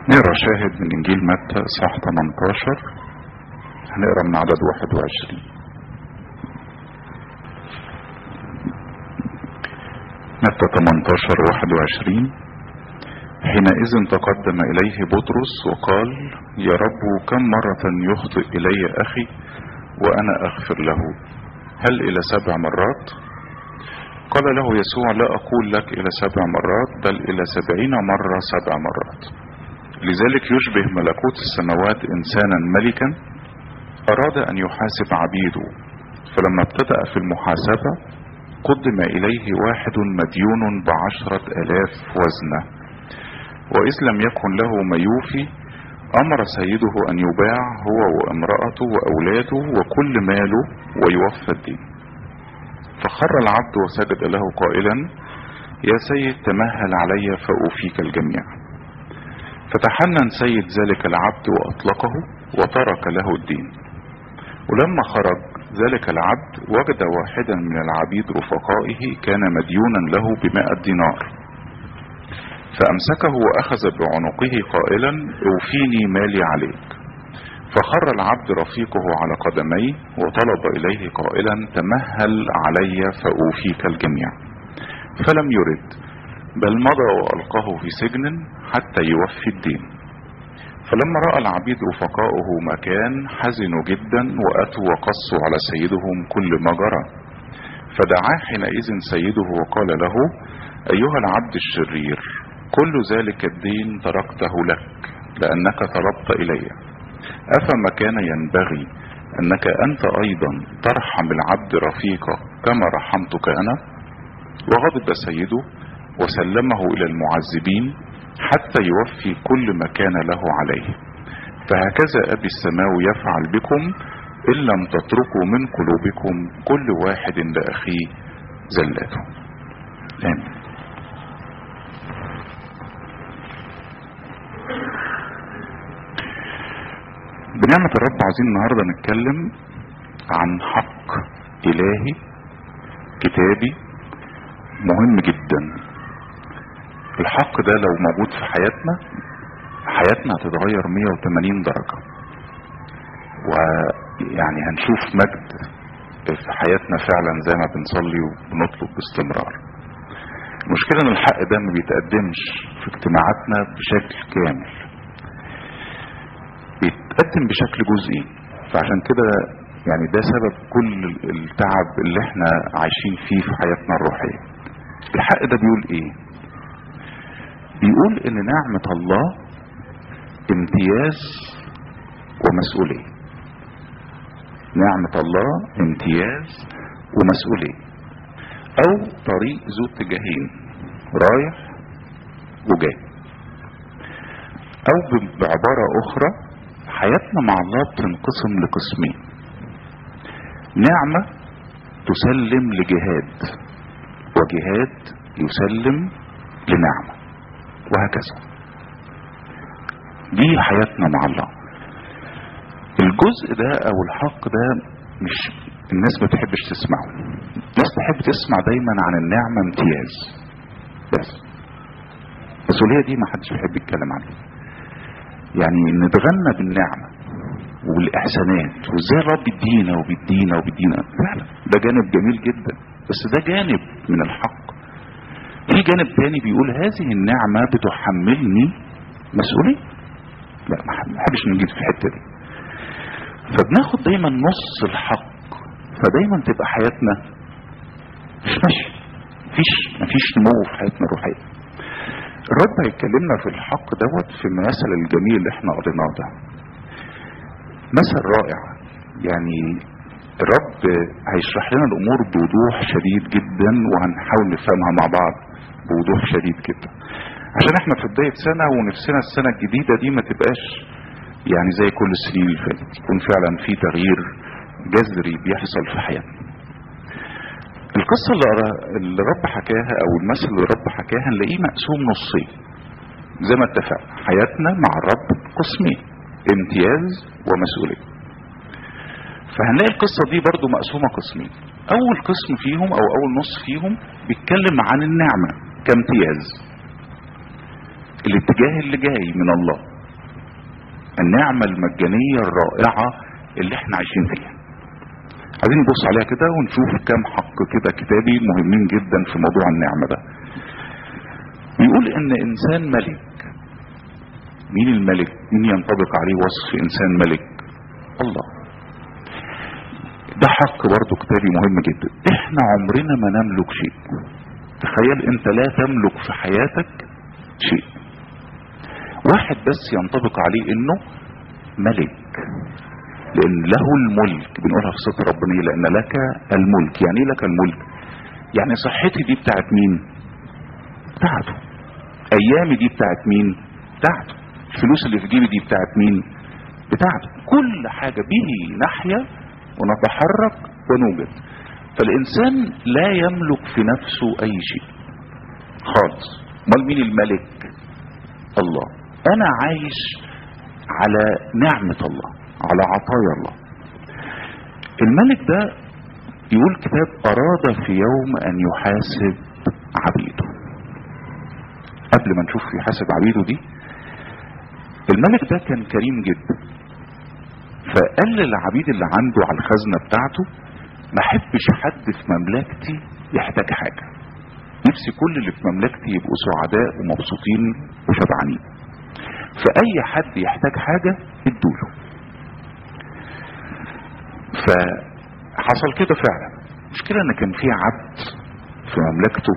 نقرا شاهد من انجيل متى اصحاح 18 هنقرا من عدد 21 متى 18 21 حينئذ تقدم اليه بطرس وقال يا رب كم مرة يخطئ الي اخي وانا اغفر له هل الى سبع مرات قال له يسوع لا اقول لك الى سبع مرات بل الى سبعين مرة سبع مرات لذلك يشبه ملكوت السماوات انسانا ملكا اراد ان يحاسب عبيده فلما ابتدأ في المحاسبة قدم اليه واحد مديون بعشرة الاف وزنة واذ لم يكن له ما يوفي امر سيده ان يباع هو وامرأته واولاده وكل ماله ويوفى الدين فخر العبد وسجد له قائلا يا سيد تمهل علي فاوفيك الجميع فتحنن سيد ذلك العبد واطلقه وترك له الدين ولما خرج ذلك العبد وجد واحدا من العبيد رفقائه كان مديونا له بمائة دينار فامسكه واخذ بعنقه قائلا اوفيني مالي عليك فخر العبد رفيقه على قدميه وطلب اليه قائلا تمهل علي فاوفيك الجميع فلم يرد بل مضى والقاه في سجن حتى يوفي الدين فلما راى العبيد رفقاؤه ما كان حزنوا جدا واتوا وقصوا على سيدهم كل ما جرى فدعاه حينئذ سيده وقال له ايها العبد الشرير كل ذلك الدين تركته لك لانك طلبت الي افما كان ينبغي انك انت ايضا ترحم العبد رفيقك كما رحمتك انا وغضب سيده وسلمه الى المعذبين حتى يوفي كل ما كان له عليه فهكذا ابي السماوي يفعل بكم ان لم تتركوا من قلوبكم كل واحد لاخيه زلاته امين بنعمة الرب عايزين النهاردة نتكلم عن حق الهي كتابي مهم جدا الحق ده لو موجود في حياتنا حياتنا هتتغير 180 درجة ويعني هنشوف مجد في حياتنا فعلا زي ما بنصلي وبنطلب باستمرار المشكلة ان الحق ده ما بيتقدمش في اجتماعاتنا بشكل كامل بيتقدم بشكل جزئي فعشان كده يعني ده سبب كل التعب اللي احنا عايشين فيه في حياتنا الروحية الحق ده بيقول ايه بيقول ان نعمة الله امتياز ومسؤولية نعمة الله امتياز ومسؤولية او طريق ذو اتجاهين رايح وجاي او بعبارة اخرى حياتنا مع الله بتنقسم لقسمين نعمة تسلم لجهاد وجهاد يسلم لنعمة وهكذا دي حياتنا مع الله الجزء ده او الحق ده مش الناس ما بتحبش تسمعه الناس تحب تسمع دايما عن النعمة امتياز بس المسؤولية دي ما حدش بيحب يتكلم عنها يعني نتغنى بالنعمة والاحسانات وازاي الرب بيدينا وبيدينا وبيدينا فعلا ده جانب جميل جدا بس ده جانب من الحق في جانب تاني بيقول هذه النعمة بتحملني مسؤولية لا ما بحبش نجيب في الحتة دي فبناخد دايما نص الحق فدايما تبقى حياتنا مش ماشية مفيش مفيش نمو في حياتنا الروحية الرب هيكلمنا في الحق دوت في المثل الجميل اللي احنا قريناه ده مثل رائع يعني الرب هيشرح لنا الامور بوضوح شديد جدا وهنحاول نفهمها مع بعض بوضوح شديد جدا عشان احنا في بداية سنة ونفسنا السنة الجديدة دي ما تبقاش يعني زي كل السنين اللي فاتت يكون فعلا في تغيير جذري بيحصل في حياتنا القصة اللي اللي الرب حكاها او المثل اللي الرب حكاها نلاقيه مقسوم نصين زي ما اتفقنا حياتنا مع الرب قسمين امتياز ومسؤولية فهنلاقي القصة دي برضو مقسومة قسمين اول قسم فيهم او اول نص فيهم بيتكلم عن النعمة كامتياز الاتجاه اللي جاي من الله النعمة المجانية الرائعة اللي احنا عايشين فيها عايزين نبص عليها كده ونشوف كام حق كده كتابي مهمين جدا في موضوع النعمة ده بيقول ان انسان ملك مين الملك مين ينطبق عليه وصف انسان ملك الله ده حق برضه كتابي مهم جدا احنا عمرنا ما نملك شيء تخيل انت لا تملك في حياتك شيء واحد بس ينطبق عليه انه ملك لان له الملك بنقولها في سطر ربنا لان لك الملك يعني ايه لك الملك يعني صحتي دي بتاعت مين بتاعته ايامي دي بتاعت مين بتاعته الفلوس اللي في جيبي دي بتاعت مين بتاعته كل حاجة به نحيا ونتحرك ونوجد فالانسان لا يملك في نفسه اي شيء خالص امال مين الملك الله انا عايش على نعمة الله على عطايا الله الملك ده يقول كتاب اراد في يوم ان يحاسب عبيده قبل ما نشوف يحاسب عبيده دي الملك ده كان كريم جدا فقال للعبيد اللي عنده على الخزنة بتاعته ما احبش حد في مملكتي يحتاج حاجة نفسي كل اللي في مملكتي يبقوا سعداء ومبسوطين وشبعانين فأي حد يحتاج حاجة ادوله فحصل كده فعلا مشكلة ان كان في عبد في مملكته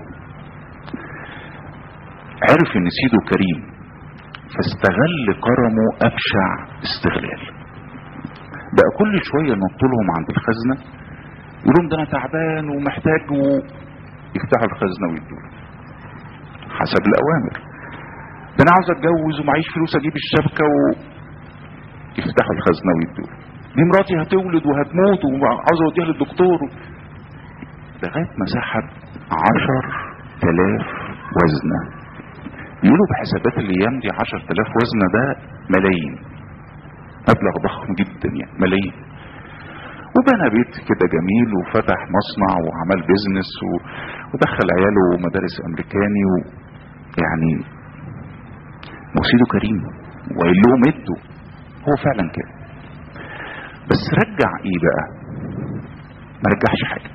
عرف ان سيده كريم فاستغل كرمه ابشع استغلال بقى كل شوية ينط لهم عند الخزنة يقول لهم ده انا تعبان ومحتاج ويفتحوا الخزنة ويدوا حسب الاوامر ده انا عاوز اتجوز ومعيش فلوس اجيب الشبكة و يفتحوا الخزنة ويدوا دي مراتي هتولد وهتموت وعاوز اوديها للدكتور لغاية ما سحب عشر تلاف وزنة يقولوا بحسابات الايام دي عشر تلاف وزنة ده ملايين مبلغ ضخم جدا يعني ملايين وبنى بيت كده جميل وفتح مصنع وعمل بيزنس و... ودخل عياله مدارس امريكاني و... يعني وسيده كريم وقال لهم ادوا هو فعلا كده بس رجع ايه بقى ما رجعش حاجه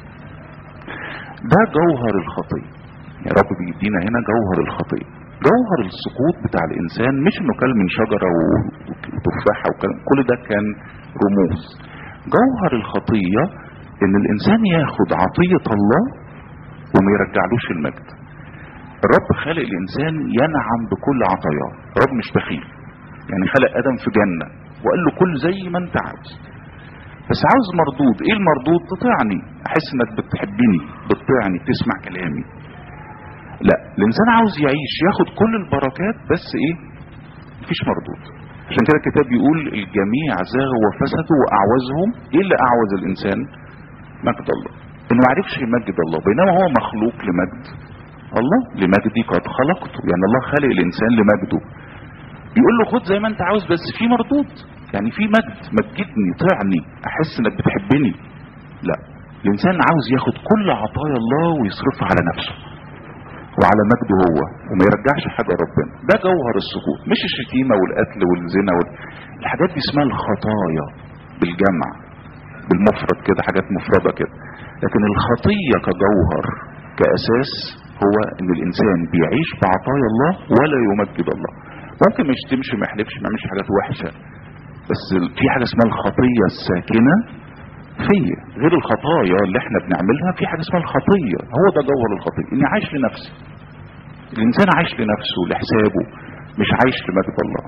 ده جوهر الخطيه يا رب بيدينا هنا جوهر الخطيه جوهر السقوط بتاع الانسان مش انه كل من شجره وتفاحه وكلام كل ده كان رموز جوهر الخطيه ان الانسان ياخد عطيه الله وما يرجعلوش المجد الرب خلق الانسان ينعم بكل عطاياه الرب مش بخيل يعني خلق ادم في جنه وقال له كل زي ما انت عاوز بس عاوز مردود ايه المردود تطيعني احس انك بتحبني بتطيعني بتسمع كلامي لا الانسان عاوز يعيش ياخد كل البركات بس ايه مفيش مردود عشان كده الكتاب بيقول الجميع زاغوا وفسدوا واعوزهم ايه اللي اعوز الانسان مجد الله انه ما عرفش يمجد الله بينما هو مخلوق لمجد الله لمجدي قد خلقته يعني الله خالق الانسان لمجده بيقول له خد زي ما انت عاوز بس في مردود يعني في مجد مجدني طعني احس انك بتحبني لا الانسان عاوز ياخد كل عطايا الله ويصرفها على نفسه وعلى مجده هو وما يرجعش حاجه ربنا ده جوهر السقوط مش الشتيمه والقتل والزنا وال... الحاجات دي اسمها الخطايا بالجمع بالمفرد كده حاجات مفرده كده لكن الخطيه كجوهر كاساس هو ان الانسان بيعيش بعطايا الله ولا يمجد الله ممكن ما يشتمش ما يحلفش ما يعملش حاجات وحشه بس في حاجه اسمها الخطيه الساكنه فيا غير الخطايا اللي احنا بنعملها في حاجه اسمها الخطيه هو ده جوهر الخطيه اني عايش لنفسي الانسان عايش لنفسه لحسابه مش عايش لمجد الله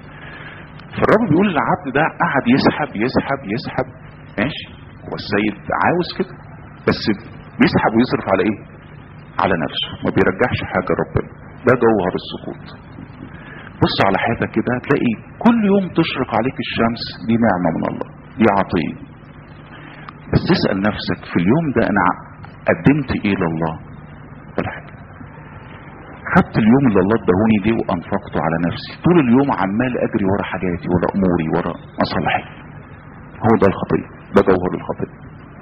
فالرب بيقول العبد ده قعد يسحب يسحب يسحب ماشي هو السيد عاوز كده بس بيسحب ويصرف على ايه على نفسه ما بيرجعش حاجه ربنا ده جوهر السقوط بص على حياتك كده هتلاقي كل يوم تشرق عليك الشمس دي نعمه من الله دي عطيه بس تسال نفسك في اليوم ده انا قدمت ايه لله ولا حاجه خدت اليوم اللي الله اداهوني دي وانفقته على نفسي طول اليوم عمال اجري ورا حاجاتي ورا اموري ورا مصالحي هو ده الخطيه ده جوهر الخطيه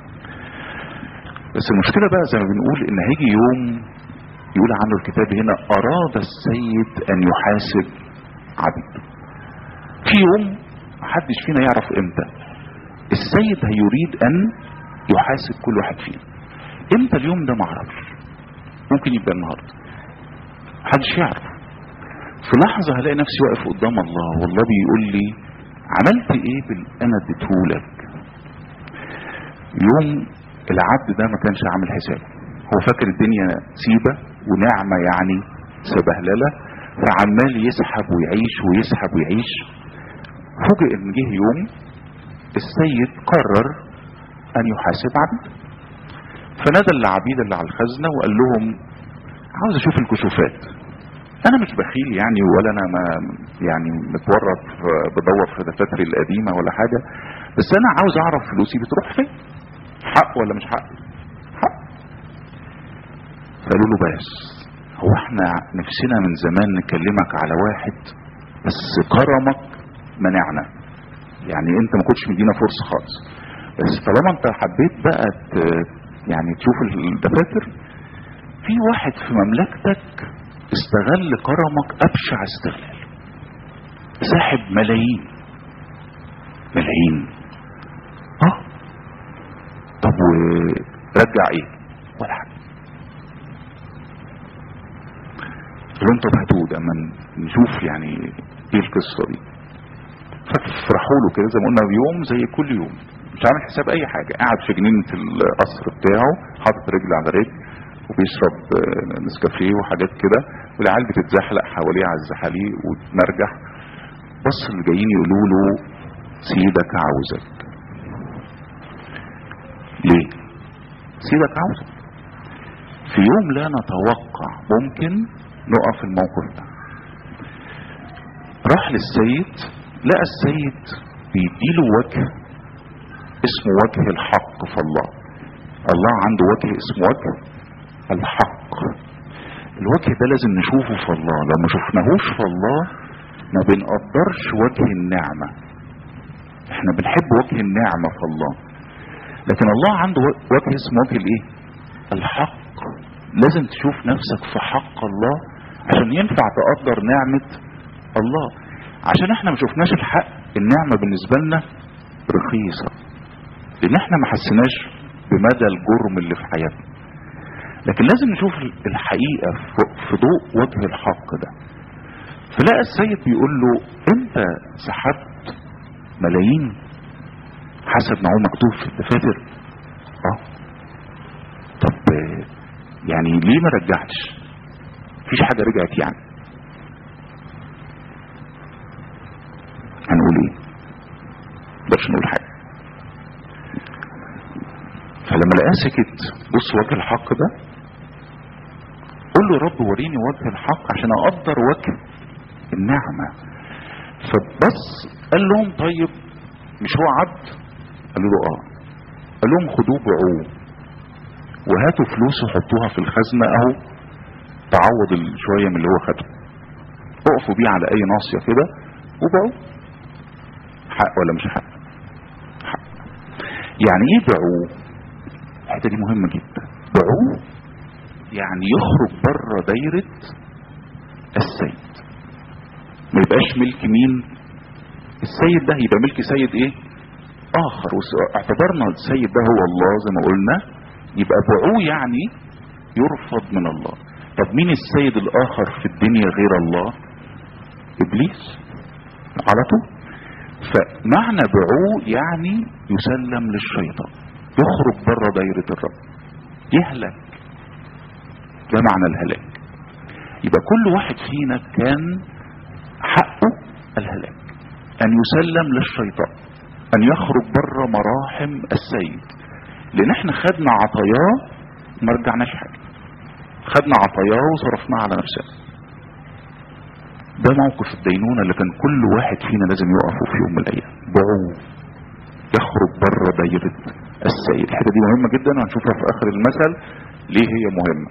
بس المشكله بقى زي ما بنقول ان هيجي يوم يقول عنه الكتاب هنا اراد السيد ان يحاسب عبيده في يوم محدش فينا يعرف امتى السيد هيريد ان يحاسب كل واحد فينا امتى اليوم ده معرفش ممكن يبقى النهارده محدش يعرف في لحظة هلاقي نفسي واقف قدام الله والله بيقول لي عملت ايه باللي انا اديتهولك يوم العبد ده ما كانش عامل حسابه هو فاكر الدنيا سيبة ونعمة يعني سبهللة فعمال يسحب ويعيش ويسحب ويعيش فوجئ ان جه يوم السيد قرر ان يحاسب عبد فنادى العبيد اللي على الخزنة وقال لهم عاوز اشوف الكشوفات انا مش بخيل يعني ولا انا ما يعني متورط بدور في دفاتري القديمة ولا حاجة بس انا عاوز اعرف فلوسي بتروح فين حق ولا مش حق حق فقالوا له بس هو احنا نفسنا من زمان نكلمك على واحد بس كرمك منعنا يعني انت ما كنتش مدينا فرصة خالص بس طالما انت حبيت بقى يعني تشوف الدفاتر في واحد في مملكتك استغل كرمك ابشع استغلال ساحب ملايين ملايين اه طب ورجع ايه ولا حاجه قالوا انتوا هاتوه ده اما نشوف يعني ايه القصه دي ففرحوا له كده زي ما قلنا يوم زي كل يوم مش عامل حساب اي حاجه قاعد في جنينه القصر بتاعه حاطط رجل على رجل وبيشرب نسكافيه وحاجات كده والعيال بتتزحلق حواليه على الزحاليق وتنرجح بص اللي جايين يقولوا له سيدك عاوزك ليه سيدك عاوزك في يوم لا نتوقع ممكن نقف الموقف ده راح للسيد لقى السيد بيديله وجه اسمه وجه الحق في الله الله عنده وجه اسمه وجه الحق الوجه ده لازم نشوفه في الله لو ما شفناهوش في الله ما بنقدرش وجه النعمة احنا بنحب وجه النعمة في الله لكن الله عنده وجه اسمه وجه الايه الحق لازم تشوف نفسك في حق الله عشان ينفع تقدر نعمة الله عشان احنا ما شفناش الحق النعمة بالنسبة لنا رخيصة لان احنا ما حسناش بمدى الجرم اللي في حياتنا لكن لازم نشوف الحقيقة في ضوء وجه الحق ده فلقى السيد بيقول له انت سحبت ملايين حسب ما هو مكتوب في الدفاتر اه طب يعني ليه ما رجعتش مفيش حاجة رجعت يعني هنقول ايه مقدرش نقول حاجة فلما لقاه سكت بص وجه الحق ده قول له يا رب وريني وجه الحق عشان اقدر وجه النعمة فبس قال لهم طيب مش هو عبد قالوا له اه قال لهم خدوه بعوه وهاتوا فلوسه حطوها في الخزنة اهو تعوض شوية من اللي هو خده اقفوا بيه على اي ناصية كده وبعوه حق ولا مش حق حق يعني ايه بعوه الحته دي مهمه جدا بعوه يعني يخرج بره دايره السيد ما يبقاش ملك مين السيد ده يبقى ملك سيد ايه اخر اعتبرنا السيد ده هو الله زي ما قلنا يبقى بعوه يعني يرفض من الله طب مين السيد الاخر في الدنيا غير الله ابليس على طول فمعنى بعوه يعني يسلم للشيطان يخرج بره دايرة الرب يهلك ده معنى الهلاك يبقى كل واحد فينا كان حقه الهلاك ان يسلم للشيطان ان يخرج بره مراحم السيد لان احنا خدنا عطاياه ما رجعناش حاجه خدنا عطاياه وصرفناه على نفسنا ده موقف الدينونة اللي كان كل واحد فينا لازم يقفه في يوم من الايام بعوه يخرج بره دايرة السيد الحته دي مهمه جدا وهنشوفها في اخر المثل ليه هي مهمه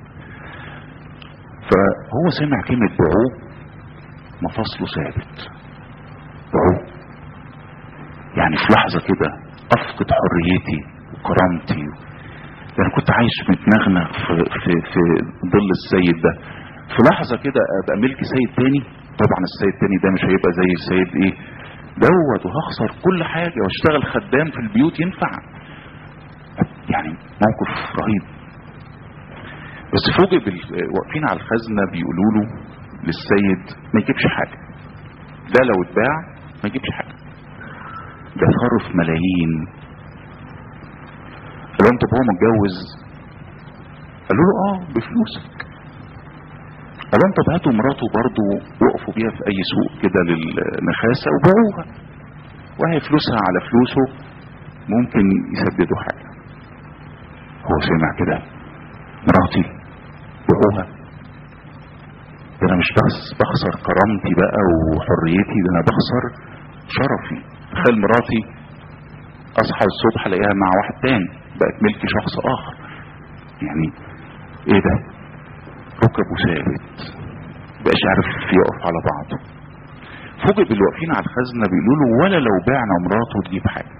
فهو سمع كلمه بعوه مفاصله ثابت بعوه يعني في لحظه كده افقد حريتي وكرامتي يعني كنت عايش متنغنغ في, في, في ظل السيد ده في لحظه كده ابقى ملك سيد تاني طبعا السيد التاني ده مش هيبقى زي السيد ايه دوت وهخسر كل حاجة واشتغل خدام في البيوت ينفع يعني موقف رهيب بس فوجئ بال- واقفين على الخزنة بيقولوا له للسيد ما يجيبش حاجة ده لو اتباع ما يجيبش حاجة ده صرف ملايين قالوا انت هو متجوز قالوا له اه بفلوسك قالوا انت هاتوا مراته برضو وقفوا بيها في اي سوق كده للنخاسة وباعوها وهي فلوسها على فلوسه ممكن يسددوا حاجة هو سمع كده مراتي باعوها ده انا مش بس بخسر كرامتي بقى وحريتي ده انا بخسر شرفي تخيل مراتي اصحى الصبح الاقيها مع واحد تاني بقت ملك شخص اخر يعني ايه ده ركبه ثابت بقاش عارف يقف على بعضه فوجئ باللي واقفين على الخزنه بيقولوا له ولا لو بعنا مراته تجيب حاجه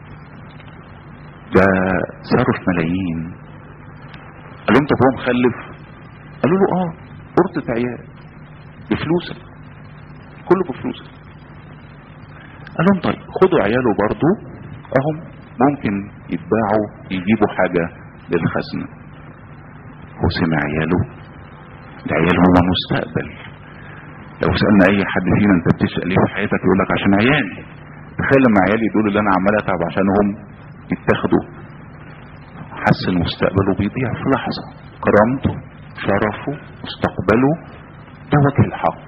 ده صرف ملايين قال لهم طب هو مخلف قالوا له اه قرطة عيال بفلوسك كله بفلوسك قال لهم طيب خدوا عياله برضو اهم ممكن يتباعوا يجيبوا حاجة للخزنة هو سمع عياله العيال هو مستقبل لو سألنا اي حد فينا انت بتسأل ايه في حياتك يقول لك عشان عيالي تخيل لما عيالي دول اللي انا عمال اتعب عشانهم يتاخدوا حس ان مستقبله بيضيع في لحظة كرامته شرفه مستقبله ده وجه الحق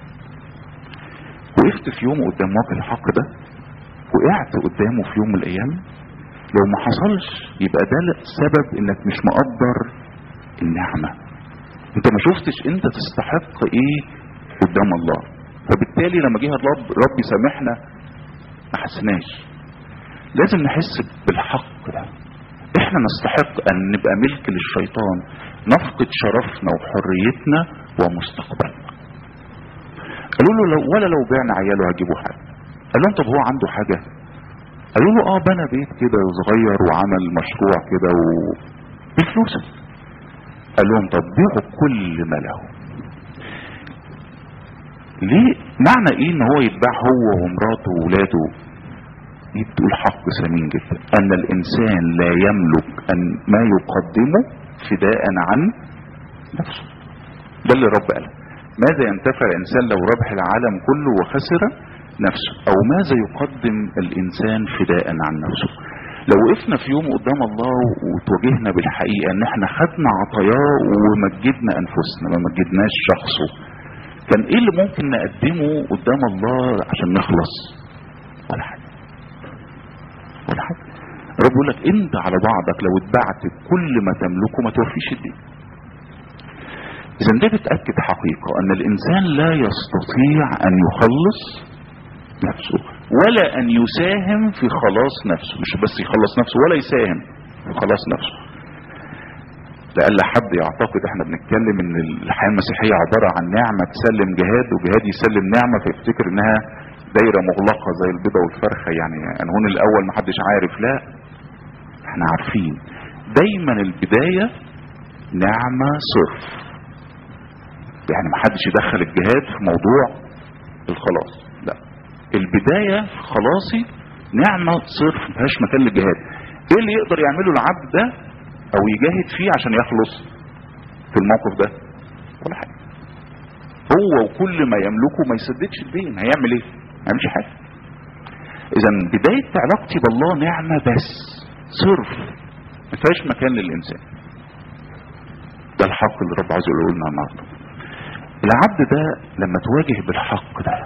وقفت في يوم قدام وجه الحق ده وقعت قدامه في يوم من الايام لو ما حصلش يبقى ده سبب انك مش مقدر النعمة انت ما شفتش انت تستحق ايه قدام الله فبالتالي لما جه الرب رب يسامحنا ما حسناش لازم نحس بالحق ده احنا نستحق ان نبقى ملك للشيطان نفقد شرفنا وحريتنا ومستقبلنا قالوا له لو ولا لو بعنا عياله هجيبوا حاجه قال لهم طب هو عنده حاجه قالوا له اه بنى بيت كده صغير وعمل مشروع كده و بفلوسه قال لهم طب بيعوا كل ما له ليه معنى ايه ان هو يتباع هو ومراته وولاده دي بتقول حق ثمين جدا ان الانسان لا يملك ان ما يقدمه فداء عن نفسه ده اللي رب قال ماذا ينتفع الانسان لو ربح العالم كله وخسر نفسه او ماذا يقدم الانسان فداء عن نفسه لو وقفنا في يوم قدام الله وتواجهنا بالحقيقة ان احنا خدنا عطاياه ومجدنا انفسنا ما مجدناش شخصه كان ايه اللي ممكن نقدمه قدام الله عشان نخلص ولا حاجة ولا حاجة رب يقول لك انت على بعضك لو اتبعت كل ما تملكه ما توفيش الدين اذا ده بتأكد حقيقة ان الانسان لا يستطيع ان يخلص نفسه ولا ان يساهم في خلاص نفسه مش بس يخلص نفسه ولا يساهم في خلاص نفسه لألا حد يعتقد احنا بنتكلم ان الحياة المسيحية عبارة عن نعمة تسلم جهاد وجهاد يسلم نعمة فيفتكر انها دايرة مغلقة زي البيضة والفرخة يعني انهون الاول محدش عارف لا احنا عارفين دايما البداية نعمة صرف يعني محدش يدخل الجهاد في موضوع الخلاص لا البداية في خلاصي نعمة صرف مفيهاش مكان للجهاد ايه اللي يقدر يعمله العبد ده او يجاهد فيه عشان يخلص في الموقف ده ولا حاجة هو وكل ما يملكه ما يسددش الدين هيعمل ايه ما يعملش حاجة اذا بداية علاقتي بالله نعمة بس صرف ما فيهاش مكان للانسان ده الحق اللي رب عايز يقوله لنا النهارده العبد ده لما تواجه بالحق ده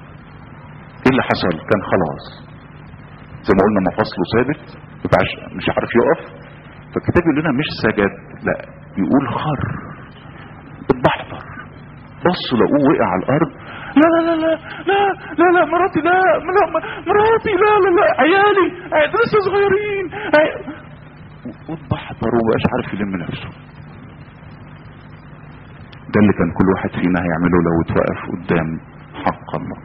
ايه اللي حصل كان خلاص زي ما قلنا مفاصله ثابت مبقاش مش عارف يقف فالكتاب يقول لنا مش سجد لا بيقول خر اتبحتر بصوا لقوه وقع على الارض لا لا لا لا لا لا لا مراتي لا لا مراتي لا لا لا عيالي عيالي لسه صغيرين واتبحتر ومبقاش عارف يلم نفسه ده اللي كان كل واحد فينا هيعمله لو اتوقف قدام حق الله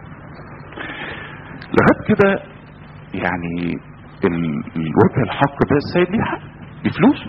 لغايه كده يعني الوجه الحق ده السيد ليه حق بفلوسه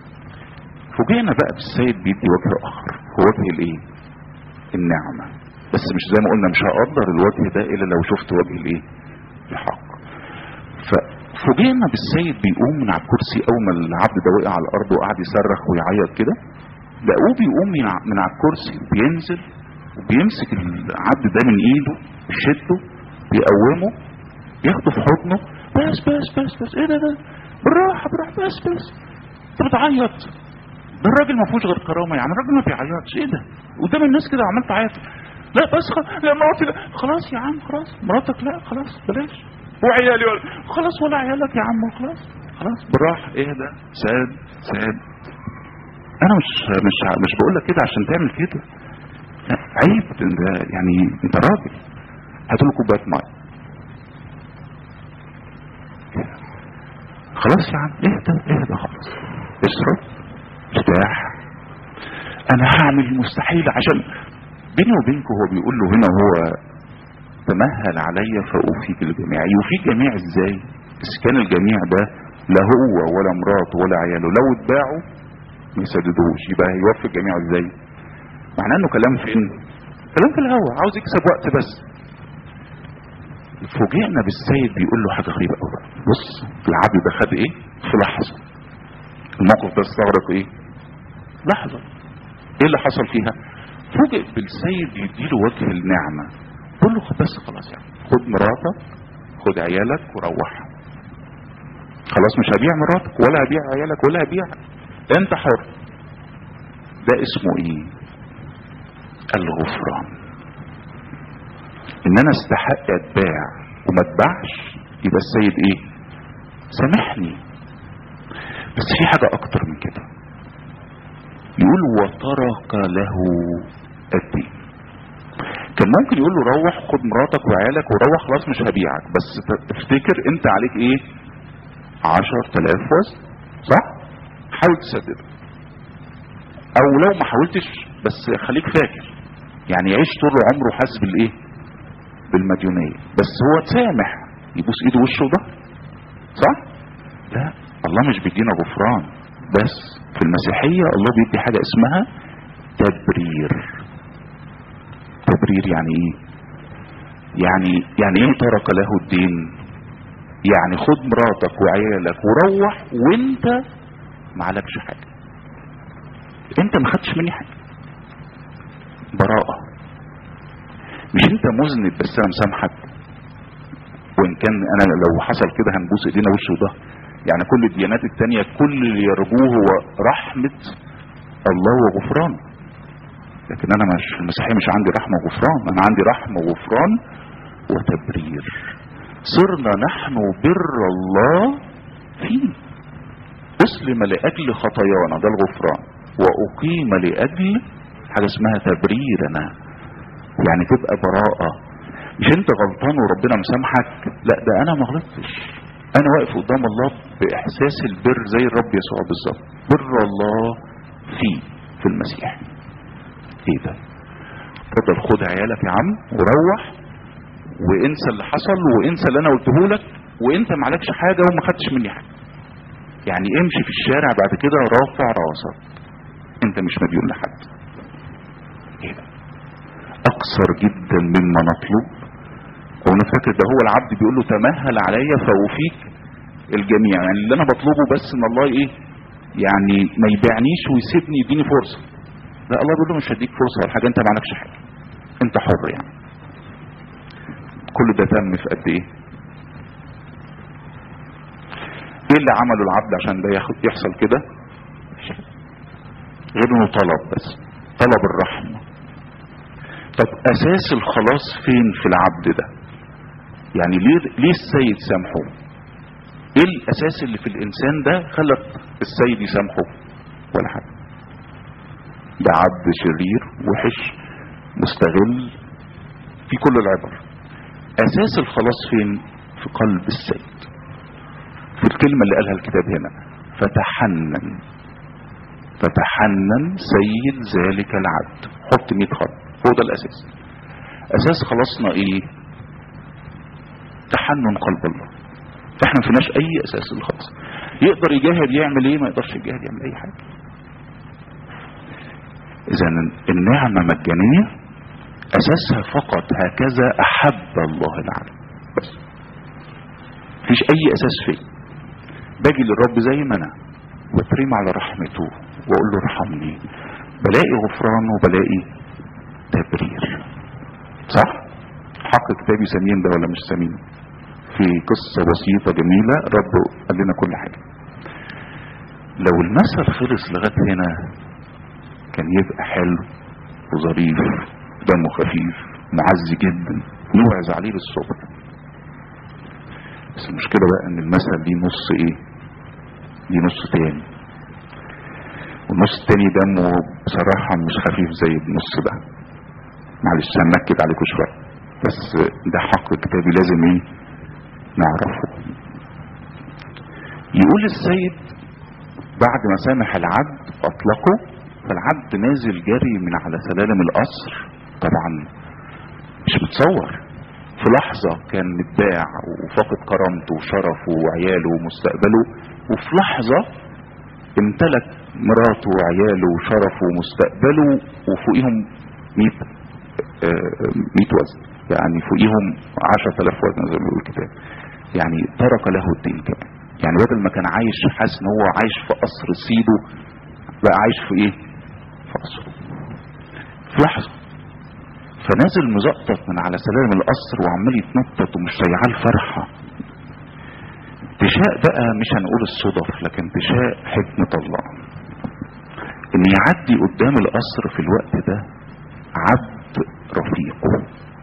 فوجئنا بقى بالسيد بيدي وجه اخر هو وجه الايه النعمة بس مش زي ما قلنا مش هقدر الوجه ده الا لو شفت وجه الايه الحق ففوجئنا بالسيد بيقوم من على الكرسي اول ما العبد ده وقع على الارض وقعد يصرخ ويعيط كده لقوه بيقوم من ع- من على الكرسي وبينزل وبيمسك العبد ده من ايده يشده بيقومه ياخده في حضنه بس بس بس بس ايه ده ده بالراحه بالراحه بس بس انت بتعيط ده الراجل ما فيهوش غير كرامه يعني الراجل ما بيعيطش ايه ده قدام الناس كده عمال تعيط لا بس خ... لا مراتي لا خلاص يا عم خلاص مراتك لا خلاص بلاش وعيالي ولا خلاص ولا عيالك يا عم خلاص خلاص بالراحه ايه ده ساد ساد انا مش مش مش بقول لك كده عشان تعمل كده لا عيب ده يعني انت راجل هات له كوبايه ميه خلاص يا عم اهدى اهدى خلاص اشرب ارتاح انا هعمل المستحيل عشان بيني وبينك هو بيقول له هنا هو تمهل علي فاوفيك الجميع يوفيك جميع ازاي اذا كان الجميع ده لا هو ولا مراته ولا عياله لو اتباعوا ما يسددوش يبقى هيوفي الجميع ازاي معناه انه كلام فين كلام في الهوا عاوز يكسب وقت بس فوجئنا بالسيد بيقول له حاجه غريبه قوي بص العبد ده خد ايه في لحظه الموقف ده استغرق ايه لحظه ايه اللي حصل فيها فوجئ بالسيد يديله وجه النعمه قول له بس خلاص يعني خد مراتك خد عيالك وروح خلاص مش هبيع مراتك ولا هبيع عيالك ولا هبيع انت حر ده اسمه ايه الغفران ان انا استحق اتباع وما اتباعش يبقى السيد ايه سامحني بس في حاجة اكتر من كده يقول وترك له الدين كان ممكن يقول له روح خد مراتك وعيالك وروح خلاص مش هبيعك بس ت- تفتكر انت عليك ايه عشر تلاف وزن صح حاول تسدد او لو ما حاولتش بس خليك فاكر يعني يعيش طول عمره حاسس بالايه بالمديونية بس هو تسامح يبوس ايده وشه ده صح لا الله مش بيدينا غفران بس في المسيحية الله بيدي حاجة اسمها تبرير تبرير يعني ايه يعني يعني ايه ترك له الدين يعني خد مراتك وعيالك وروح وانت ما عليكش حاجة انت ما خدتش مني حاجة براءة مش انت مذنب بس انا مسامحك وان كان انا لو حصل كده هنبوس ايدينا وش وظهر يعني كل الديانات التانية كل اللي يرجوه هو رحمة الله وغفرانه لكن انا مش في المسيحية مش عندي رحمة وغفران انا عندي رحمة وغفران وتبرير صرنا نحن بر الله فيه اسلم لاجل خطايانا ده الغفران واقيم لاجل حاجة اسمها تبريرنا يعني تبقى براءة مش انت غلطان وربنا مسامحك لا ده انا ما غلطتش انا واقف قدام الله باحساس البر زي الرب يسوع بالظبط بر الله فيه في المسيح ايه ده اتفضل خد عيالك يا عم وروح وانسى اللي حصل وانسى اللي انا قلته لك وانت ما عليكش حاجه وما خدتش مني حاجه يعني امشي في الشارع بعد كده رافع راسك انت مش مديون لحد ايه ده اقصر جدا مما نطلب وانا فاكر ده هو العبد بيقول له تمهل عليا فاوفيك الجميع يعني اللي انا بطلبه بس ان الله ايه يعني ما يبيعنيش ويسيبني يديني فرصه لا الله بيقول له مش هديك فرصه ولا حاجه انت ما عليكش حاجه انت حر يعني كل ده تم في قد ايه ايه اللي عمله العبد عشان ده ياخد يحصل كده غير انه طلب بس طلب الرحمه طب اساس الخلاص فين في العبد ده يعني ليه ليه السيد سامحه ايه الاساس اللي في الانسان ده خلى السيد يسامحه ولا حاجه ده عبد شرير وحش مستغل في كل العبر اساس الخلاص فين في قلب السيد في الكلمة اللي قالها الكتاب هنا فتحنن فتحنن سيد ذلك العبد حط 100 خط هو ده الاساس اساس خلاصنا ايه تحنن قلب الله احنا ما فيناش اي اساس للخلاص يقدر يجاهد يعمل ايه ما يقدرش يجاهد يعمل اي حاجه اذا النعمه مجانيه اساسها فقط هكذا احب الله العالم بس مفيش اي اساس فيه باجي للرب زي ما انا واترمي على رحمته واقول له ارحمني بلاقي غفران وبلاقي تبرير صح حق كتابي سمين ده ولا مش سمين في قصة بسيطة جميلة رب قال لنا كل حاجة لو المثل خلص لغاية هنا كان يبقى حلو وظريف دمه خفيف معزي جدا نوعز عليه للصبح بس المشكلة بقى ان المثل ليه نص ايه ليه نص تاني والنص التاني دمه بصراحة مش خفيف زي النص ده معلش هنكد عليكم شوية بس ده حق كتابي لازم ايه نعرفه يقول السيد بعد ما سامح العبد اطلقه فالعبد نازل جري من على سلالم القصر طبعا مش متصور في لحظة كان متباع وفاقد كرامته وشرفه وعياله ومستقبله وفي لحظة امتلك مراته وعياله وشرفه ومستقبله وفوقيهم 100 100 وزن يعني فوقيهم 10000 وزن زي ما بيقول الكتاب يعني ترك له الدين كمان يعني بدل ما كان عايش حاسس ان هو عايش في قصر سيده بقى عايش في ايه في قصره في لحظه فنازل مزقطط من على سلالم القصر وعمال يتنطط ومش شايعاه الفرحه تشاء بقى مش هنقول الصدف لكن تشاء حكمة الله ان يعدي قدام القصر في الوقت ده عبد رفيقه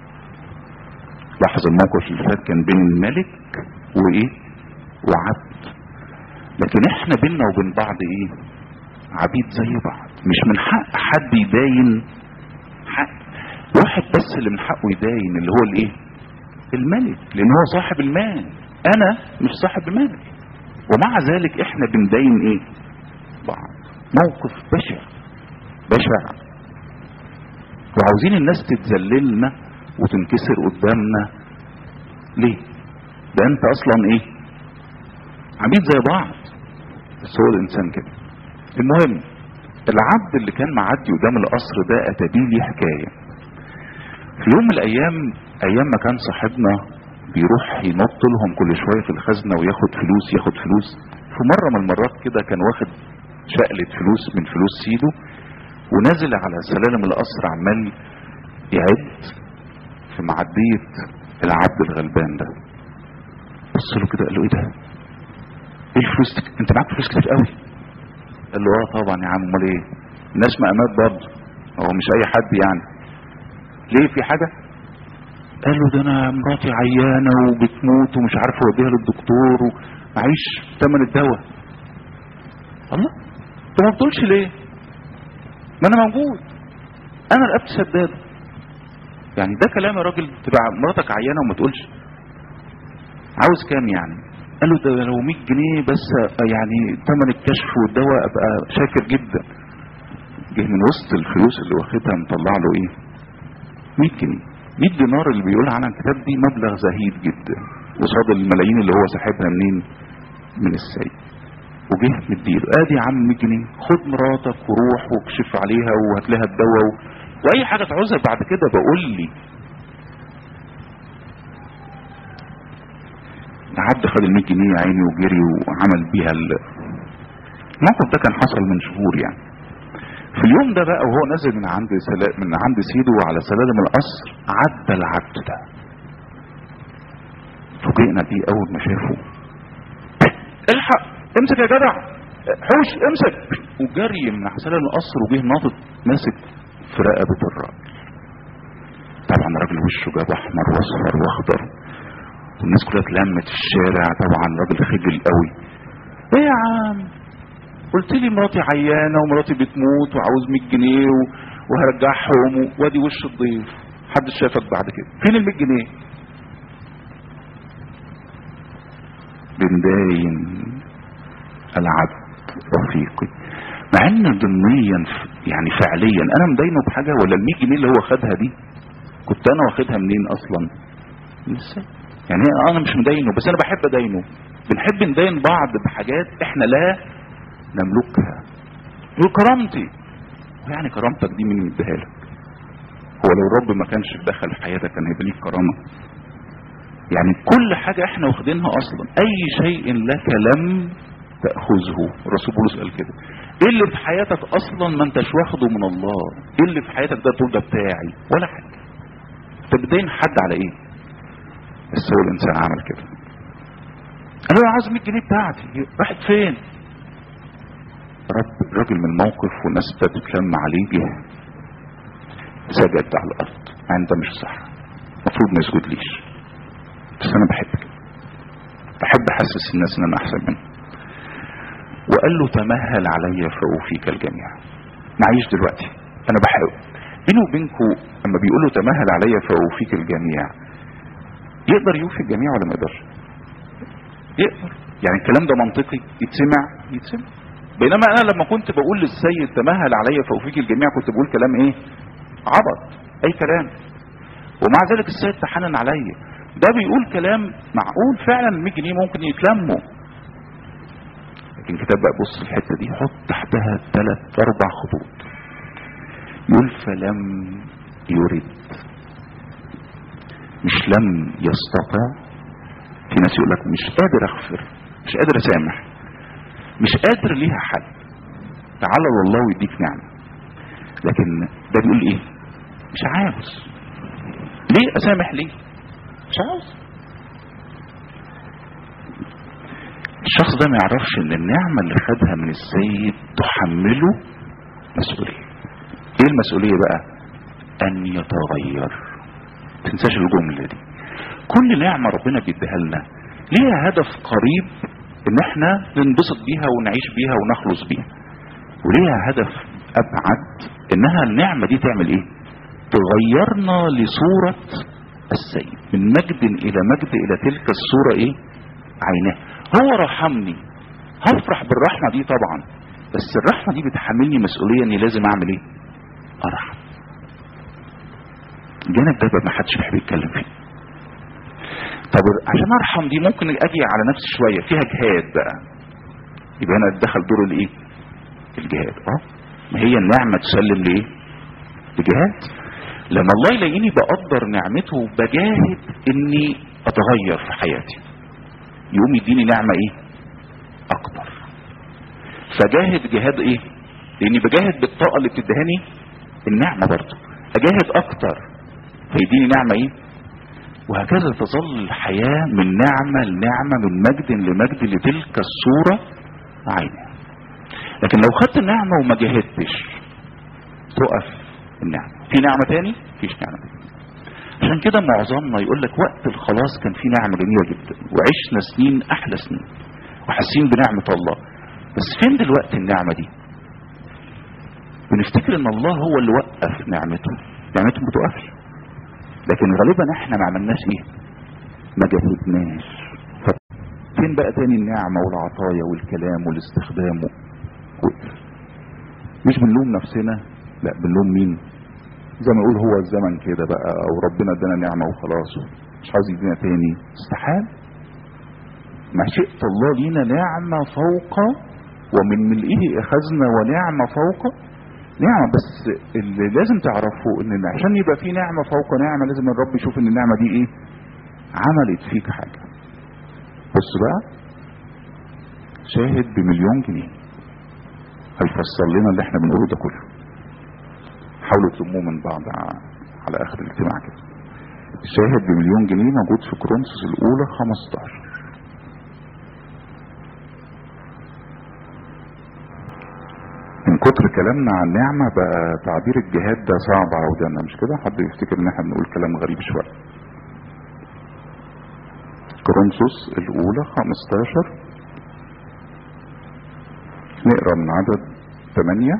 لاحظ الموقف اللي فات كان بين الملك وايه وعبد لكن احنا بينا وبين بعض ايه عبيد زي بعض مش من حق حد يداين حق واحد بس اللي من حقه يداين اللي هو الايه الملك لان هو صاحب المال انا مش صاحب المال ومع ذلك احنا بنداين ايه بعض موقف بشع بشع وعاوزين الناس تتذللنا وتنكسر قدامنا ليه ده انت اصلا ايه عبيد زي بعض بس هو الانسان كده المهم العبد اللي كان معدي قدام القصر ده اتى بيه ليه حكايه في يوم من الايام ايام ما كان صاحبنا بيروح ينط لهم كل شويه في الخزنه وياخد فلوس ياخد فلوس في مره من المرات كده كان واخد شقلة فلوس من فلوس سيده ونازل على سلالم القصر عمال يعد في معدية العبد الغلبان ده بص له كده قال له ايه ده ايه الفلوس دي انت معاك فلوس كتير قوي قال له اه طبعا يا عم امال ايه الناس مقامات برضه هو مش اي حد يعني ليه في حاجه قال له ده انا مراتي عيانه وبتموت ومش عارف اوديها للدكتور ومعيش ثمن الدواء الله انت ما بتقولش ليه ما انا موجود انا رقبت سداده يعني ده كلام يا راجل تبقى مراتك عيانه وما تقولش عاوز كام يعني قال له ده لو 100 جنيه بس يعني ثمن الكشف والدواء ابقى شاكر جدا جه من وسط الفلوس اللي واخدها مطلع له ايه 100 جنيه 100 دينار اللي بيقول عنها الكتاب دي مبلغ زهيد جدا قصاد الملايين اللي هو ساحبها منين من السيد وجه مديله ادي يا عم 100 جنيه خد مراتك وروح واكشف عليها وهات لها الدواء و... واي حاجه تعوزها بعد كده بقول لي العبد خد ال 100 جنيه يا عيني وجري وعمل بيها ال... الموقف ده كان حصل من شهور يعني في اليوم ده بقى وهو نازل من عند سلا... من عند سيده وعلى سلالم القصر عدى العبد ده فوجئنا بيه اول ما شافه الحق امسك يا جدع حوش امسك وجري من على سلالم القصر وجه ناطط ماسك في رقبه الراجل طبعا الراجل وشه جاب احمر واصفر واخضر والناس كلها اتلمت في الشارع طبعا راجل خجل قوي ايه يا عم قلت لي مراتي عيانه ومراتي بتموت وعاوز 100 جنيه و... وهرجعهم وادي وش الضيف محدش شافك بعد كده فين ال 100 جنيه بنداين العبد رفيقي مع ان ضمنيا يعني فعليا انا مدينه بحاجه ولا ال 100 جنيه اللي هو خدها دي كنت انا واخدها منين اصلا من السيد يعني انا مش مدينه بس انا بحب ادينه بنحب ندين بعض بحاجات احنا لا نملكها دول كرامتي يعني كرامتك دي مين مديها لك هو لو الرب ما كانش دخل في حياتك كان هيبقى ليك كرامه يعني كل حاجه احنا واخدينها اصلا اي شيء لك لم تاخذه الرسول بولس قال كده ايه اللي في حياتك اصلا ما انتش واخده من الله ايه اللي في حياتك ده تقول ده بتاعي ولا حاجه انت بتدين حد على ايه بس هو الانسان عمل كده انا لو عايز 100 جنيه بتاعتي راحت فين رب راجل من الموقف والناس بتتلم عليه جه سجد على الارض عند مش صح المفروض ما يسجدليش بس انا بحب كده بحب احسس الناس ان انا احسن منهم وقال له تمهل علي فاوفيك الجميع معيش دلوقتي انا بحاول بيني وبينكم لما بيقولوا تمهل علي فاوفيك الجميع يقدر يوفي الجميع ولا ما يقدرش يقدر يعني الكلام ده منطقي يتسمع يتسمع بينما انا لما كنت بقول للسيد تمهل علي فاوفيك الجميع كنت بقول كلام ايه عبط اي كلام ومع ذلك السيد تحنن عليا ده بيقول كلام معقول فعلا 100 جنيه ممكن يتلموا لكن كتاب بقى بص الحته دي حط تحتها ثلاث اربع خطوط يقول فلم يرد مش لم يستطع في ناس يقول لك مش قادر اغفر مش قادر اسامح مش قادر ليها حل تعالى والله ويديك نعمه لكن ده بيقول ايه مش عاوز ليه اسامح ليه مش عاوز الشخص ده ما يعرفش ان النعمة اللي خدها من السيد تحمله مسؤولية ايه المسؤولية بقى ان يتغير تنساش الجملة دي كل نعمة ربنا بيديها لنا ليها هدف قريب ان احنا ننبسط بيها ونعيش بيها ونخلص بيها وليها هدف ابعد انها النعمة دي تعمل ايه تغيرنا لصورة السيد من مجد الى مجد الى تلك الصورة ايه عيناه هو رحمني هفرح بالرحمة دي طبعا بس الرحمة دي بتحملني مسؤولية اني لازم اعمل ايه ارحم الجانب ده ما حدش بيحب يتكلم فيه طب عشان ارحم دي ممكن اجي على نفسي شوية فيها جهاد بقى يبقى انا اتدخل دور الايه الجهاد اه ما هي النعمة تسلم لايه لجهاد لما الله يلاقيني بقدر نعمته بجاهد اني اتغير في حياتي يقوم يديني نعمة ايه اكتر فجاهد جهاد ايه لاني بجاهد بالطاقة اللي بتدهاني النعمة برضه اجاهد اكتر فيديني نعمة ايه وهكذا تظل الحياة من نعمة لنعمة من مجد لمجد لتلك الصورة عينها لكن لو خدت النعمة وما جاهدتش تقف النعمة في نعمة تاني فيش نعمة تاني عشان كده معظمنا يقول لك وقت الخلاص كان في نعمة جميلة جدا وعشنا سنين احلى سنين وحاسين بنعمة الله بس فين دلوقتي النعمة دي بنفتكر ان الله هو اللي وقف نعمته نعمته ما بتوقفش لكن غالبا احنا ما عملناش ايه ما جهدناش فين بقى تاني النعمة والعطايا والكلام والاستخدام وقف مش بنلوم نفسنا لا بنلوم مين زي ما يقول هو الزمن كده بقى او ربنا ادانا نعمة وخلاص مش عاوز يدينا تاني استحال مشيئة الله لينا نعمة فوق ومن ملئه اخذنا ونعمة فوق نعمة بس اللي لازم تعرفه ان عشان يبقى في نعمة فوق نعمة لازم الرب يشوف ان النعمة دي ايه عملت فيك حاجة بص بقى شاهد بمليون جنيه هيفسر لنا اللي احنا بنقوله ده كله حاولوا تلموه من بعض على اخر الاجتماع كده الشاهد بمليون جنيه موجود في كرونسوس الاولى 15 من كتر كلامنا عن نعمة بقى تعبير الجهاد ده صعب على ودانا مش كده حد يفتكر ان احنا بنقول كلام غريب شوية كورنثوس الاولى 15 نقرا من عدد 8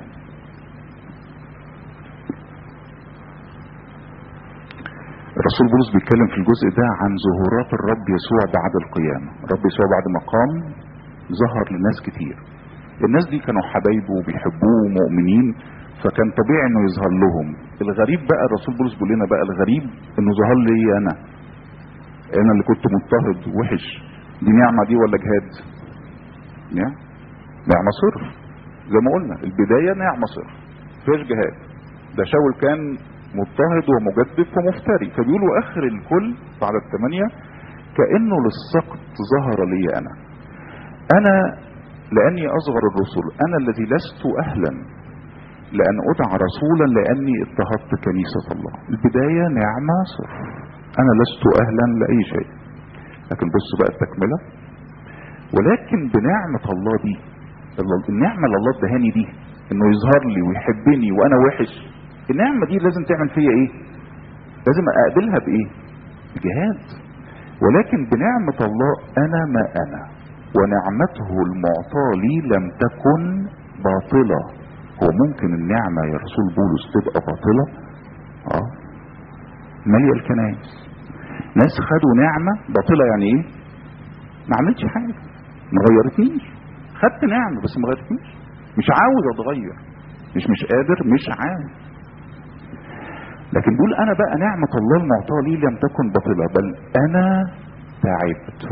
الرسول بولس بيتكلم في الجزء ده عن ظهورات الرب يسوع بعد القيامة الرب يسوع بعد ما قام ظهر لناس كتير الناس دي كانوا حبايبه وبيحبوه ومؤمنين فكان طبيعي انه يظهر لهم الغريب بقى الرسول بولس بيقول لنا بقى الغريب انه ظهر لي انا انا اللي كنت مضطهد وحش دي نعمة دي ولا جهاد نعم نعمة صرف زي ما قلنا البداية نعمة صرف فيش جهاد ده شاول كان مضطهد ومجدف ومفتري فبيقول واخر الكل بعد الثمانية كأنه للسقط ظهر لي انا انا لاني اصغر الرسل انا الذي لست اهلا لان ادعى رسولا لاني اضطهدت كنيسة الله البداية نعمة صرف انا لست اهلا لاي شيء لكن بص بقى التكملة ولكن بنعمة الله دي الله- النعمة اللي الله ادهاني دي انه يظهر لي ويحبني وانا وحش النعمة دي لازم تعمل فيا ايه لازم اقابلها بايه بجهاد ولكن بنعمة الله انا ما انا ونعمته المعطاة لي لم تكن باطلة هو ممكن النعمة يا رسول بولس تبقى باطلة اه مالية الكنائس ناس خدوا نعمة باطلة يعني ايه ما عملتش حاجة ما غيرتنيش خدت نعمة بس ما غيرتنيش مش عاوز اتغير مش مش قادر مش عاوز لكن بيقول انا بقى نعمة الله المعطاة لي لم تكن باطلة بل انا تعبت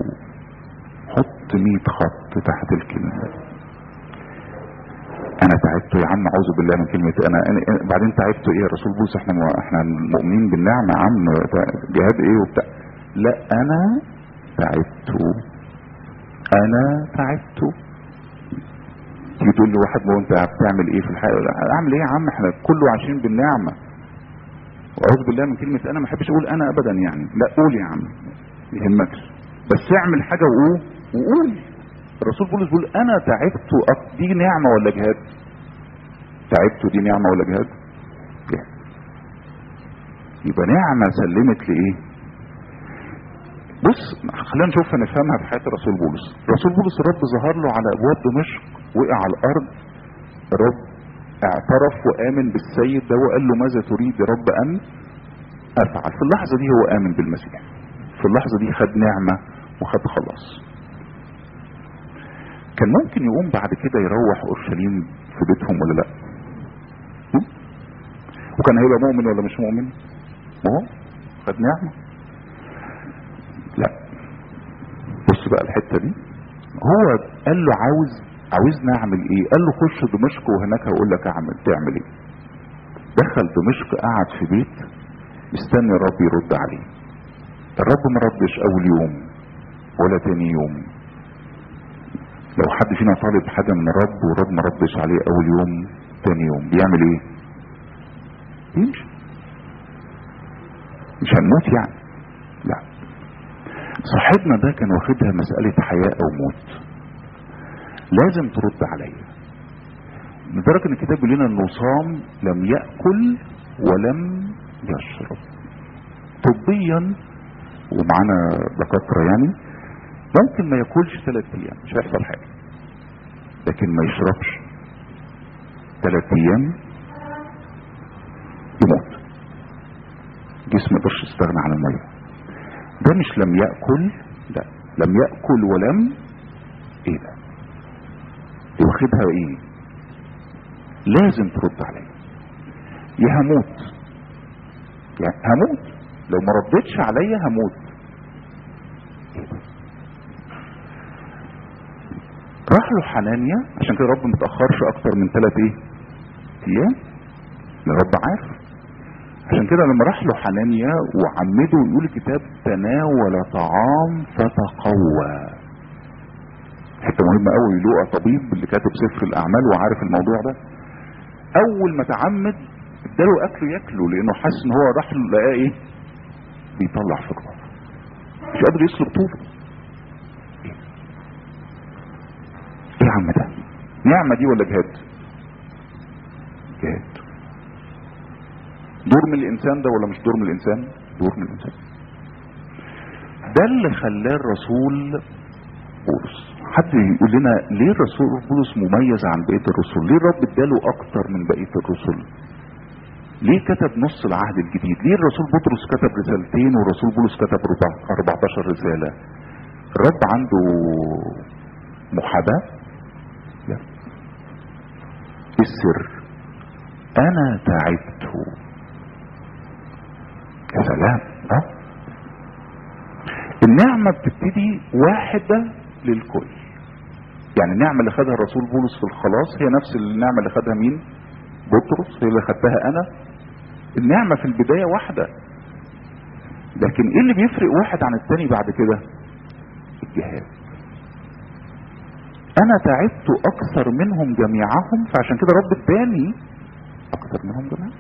حط 100 خط تحت الكلمة انا تعبت يا عم اعوذ بالله من كلمة انا, أنا أنا- بعدين تعبت ايه يا رسول بولس احنا احنا مؤمنين بالنعمة يا عم ده جهاد ايه وبتاع لا انا تعبت انا تعبت تيجي تقول لي واحد ما هو انت بتعمل ايه في الحياه لا، اعمل ايه يا عم احنا كله عايشين بالنعمه واعوذ بالله من كلمه انا ما احبش اقول انا ابدا يعني لا قول يا عم ما يهمكش بس اعمل حاجه وقول وقول الرسول بولس بيقول انا تعبت أك- دي نعمه ولا جهاد تعبت دي نعمه ولا جهاد جهاد يبقى نعمه سلمت لايه بص خلينا نشوف نفهمها في حياه الرسول بولس الرسول بولس الرب ظهر له على ابواب دمشق وقع على الارض الرب اعترف وامن بالسيد ده وقال له ماذا تريد يا رب ان افعل في اللحظه دي هو امن بالمسيح في اللحظه دي خد نعمه وخد خلاص كان ممكن يقوم بعد كده يروح اورشليم في بيتهم ولا لا م? وكان هيبقى مؤمن ولا مش مؤمن ما هو خد نعمه لا بص بقى الحته دي هو قال له عاوز عاوزني اعمل ايه قال له خش دمشق وهناك هقول لك اعمل تعمل ايه دخل دمشق قعد في بيت مستني الرب يرد عليه الرب ما ردش اول يوم ولا تاني يوم لو حد فينا طالب حاجه من الرب والرب ما ردش عليه اول يوم تاني يوم بيعمل ايه يمشي مش هنموت يعني لا صاحبنا ده كان واخدها مسألة حياة أو موت لازم ترد عليا لدرجة ان الكتاب بيقول لنا انه صام لم يأكل ولم يشرب طبيا ومعانا دكاترة يعني ممكن ما ياكلش ثلاث ايام مش هيحصل حاجة لكن ما يشربش ثلاث ايام يموت جسمه ما يقدرش يستغنى عن الميه ده مش لم يأكل لا لم يأكل ولم ايه ده دي واخدها ايه لازم ترد عليا يا هموت يعني هموت لو ما ردتش عليا هموت إيه ده؟ راح له حنانيا عشان كده رب متأخرش اكتر من ثلاث ايه ايام الرب عارف عشان كده لما راح له حنانيا وعمده يقول الكتاب تناول طعام فتقوى حته مهمه قوي لوقا طبيب اللي كاتب سفر الاعمال وعارف الموضوع ده اول ما تعمد اداله اكله ياكله لانه حاسس ان هو راح له لقاه ايه بيطلع في الروح مش قادر يسلب طوله ايه إيه يا عم ده نعمه دي ولا جهاد جهاد دور من الانسان ده ولا مش دور من الانسان دور من الانسان ده اللي خلاه الرسول بولس حد يقول لنا ليه الرسول بولس مميز عن بقيه الرسل ليه الرب اداله اكتر من بقيه الرسل ليه كتب نص العهد الجديد ليه الرسول بطرس كتب رسالتين والرسول بولس كتب 14 رساله الرب عنده محاباه لا إيه السر انا تعبت يا سلام ها النعمة بتبتدي واحدة للكل يعني النعمة اللي خدها الرسول بولس في الخلاص هي نفس النعمة اللي خدها مين بطرس هي اللي خدتها انا النعمة في البداية واحدة لكن ايه اللي بيفرق واحد عن التاني بعد كده الجهاد انا تعبت اكثر منهم جميعهم فعشان كده رب اداني اكثر منهم جميعا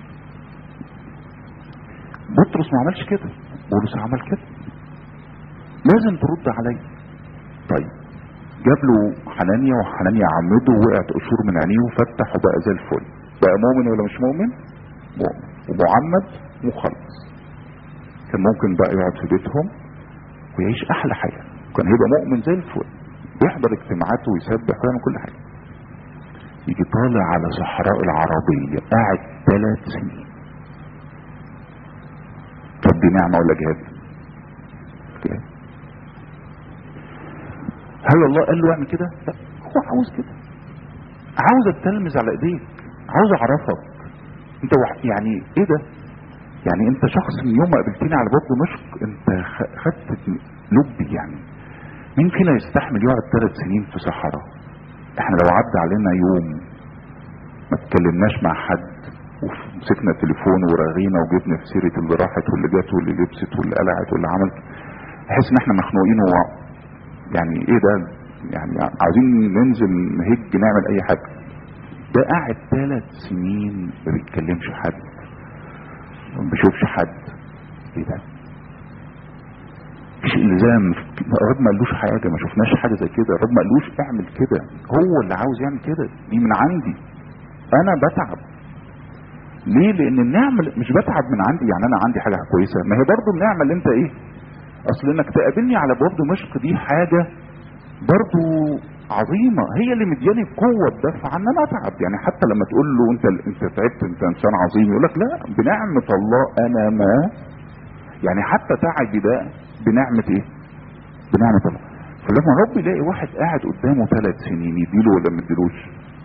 بطرس ما عملش كده بولس عمل كده لازم ترد علي طيب جاب له حنانيا وحنانيا عمده وقعت قشور من عينيه وفتح وبقى زي الفل بقى مؤمن ولا مش مؤمن مؤمن ومعمد مخلص كان ممكن بقى يقعد في بيتهم ويعيش احلى حياه كان هيبقى مؤمن زي الفل بيحضر اجتماعات ويسبح ويعمل كل حاجه يجي طالع على صحراء العربيه قاعد ثلاث سنين طب دي نعمه ولا جهاد؟ جهاد هل الله قال له اعمل كده؟ لا هو عاوز كده عاوز اتلمذ على ايديك عاوز اعرفك انت وح... يعني ايه ده؟ يعني انت شخص من يوم ما قابلتني على باب دمشق انت خ- خدت لبي يعني مين فينا يستحمل يقعد ثلاث سنين في صحراء احنا لو عدى علينا يوم ما اتكلمناش مع حد ومسكنا التليفون ورغينا وجبنا في سيره اللي راحت واللي جت واللي لبست واللي قلعت واللي عملت نحس ان احنا مخنوقين و يعني ايه ده يعني عاوزين ننزل نهج نعمل اي حاجه ده قاعد ثلاث سنين ما بيتكلمش حد ما بيشوفش حد ايه ده مفيش الزام الرب ما قالوش حاجه ما شفناش حاجه زي كده الرب ما قالوش اعمل كده هو اللي عاوز يعمل كده دي من عندي انا بتعب ليه لان النعمه مش بتعب من عندي يعني انا عندي حاجه كويسه ما هي برضو النعمه اللي انت ايه اصل انك تقابلني على باب دمشق دي حاجه برضو عظيمه هي اللي مدياني القوه الدافعه ان انا اتعب يعني حتى لما تقول له انت انت تعبت انت انسان عظيم يقول لك لا بنعمه الله انا ما يعني حتى تعبي ده بنعمه ايه؟ بنعمه الله فلما رب يلاقي واحد قاعد قدامه ثلاث سنين يديله ولا ما يديلوش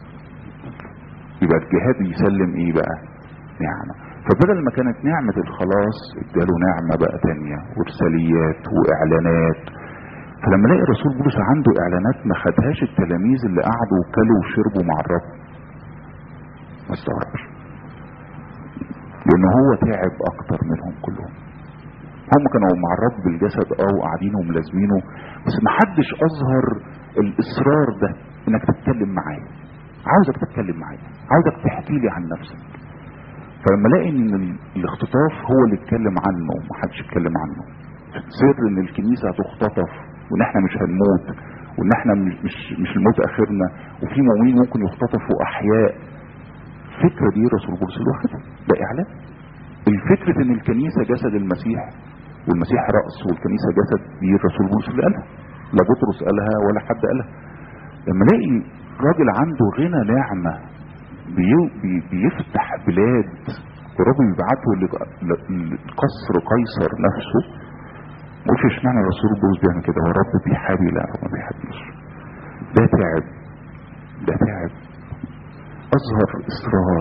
يبقى الجهاد يسلم ايه بقى؟ نعمه فبدل ما كانت نعمة الخلاص اداله نعمة بقى تانية وارساليات واعلانات فلما الاقي الرسول بولس عنده اعلانات ما خدهاش التلاميذ اللي قعدوا وكلوا وشربوا مع الرب ما استغربش لان هو تعب اكتر منهم كلهم هم كانوا مع الرب بالجسد اه وقاعدين وملازمينه بس ما حدش اظهر الاصرار ده انك تتكلم معايا عاوزك تتكلم معايا عاوزك تحكي لي عن نفسك فلما الاقي ان ال- الاختطاف هو اللي اتكلم عنه ومحدش اتكلم عنه سر ان الكنيسه هتختطف وان احنا مش هنموت وان احنا مش مش, مش الموت اخرنا وفي مؤمنين ممكن يختطفوا احياء الفكره دي رسول بولس اللي واخدها ده اعلان الفكره ان الكنيسه جسد المسيح والمسيح راس والكنيسه جسد دي الرسول بولس اللي قالها لا بطرس قالها ولا حد قالها لما الاقي راجل عنده غنى نعمه بي- بي- بيفتح بلاد ورب بيبعته لق- ل- لقصر قيصر نفسه ما قلتش اشمعنى الرسول بولس بيعمل كده هو الرب بيحابي لا هو ما بيحبيش ده تعب ده تعب اظهر اصرار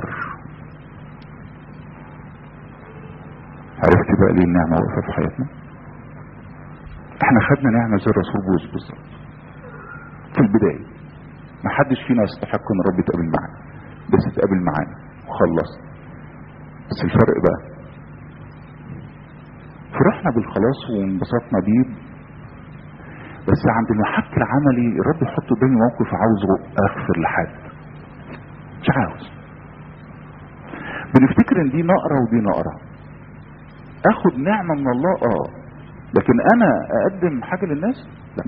عرفت بقى ليه النعمه واقفه في حياتنا احنا خدنا نعمه زي الرسول بولس بالظبط في البدايه ما حدش فينا يستحق ان الرب يتقابل معانا بس اتقابل معانا وخلص بس الفرق بقى فرحنا بالخلاص وانبسطنا بيه بس عند المحك العملي الرب يحط قدامي موقف عاوزه اغفر لحد مش عاوز بنفتكر ان دي نقرة ودي نقرة اخد نعمة من الله اه لكن انا اقدم حاجة للناس لا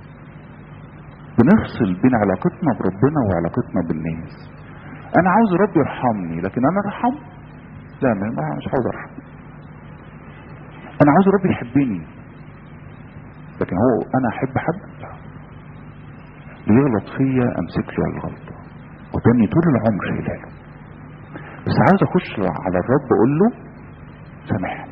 بنفصل بين علاقتنا بربنا وعلاقتنا بالناس انا عاوز رب يرحمني لكن انا ارحم لا ما ما- مش عاوز ارحم انا عاوز رب يحبني لكن هو انا احب حد لا اللي يغلط فيا امسك له الغلطه وتاني طول العمر شايلها له بس عاوز اخش على الرب اقول له سامحني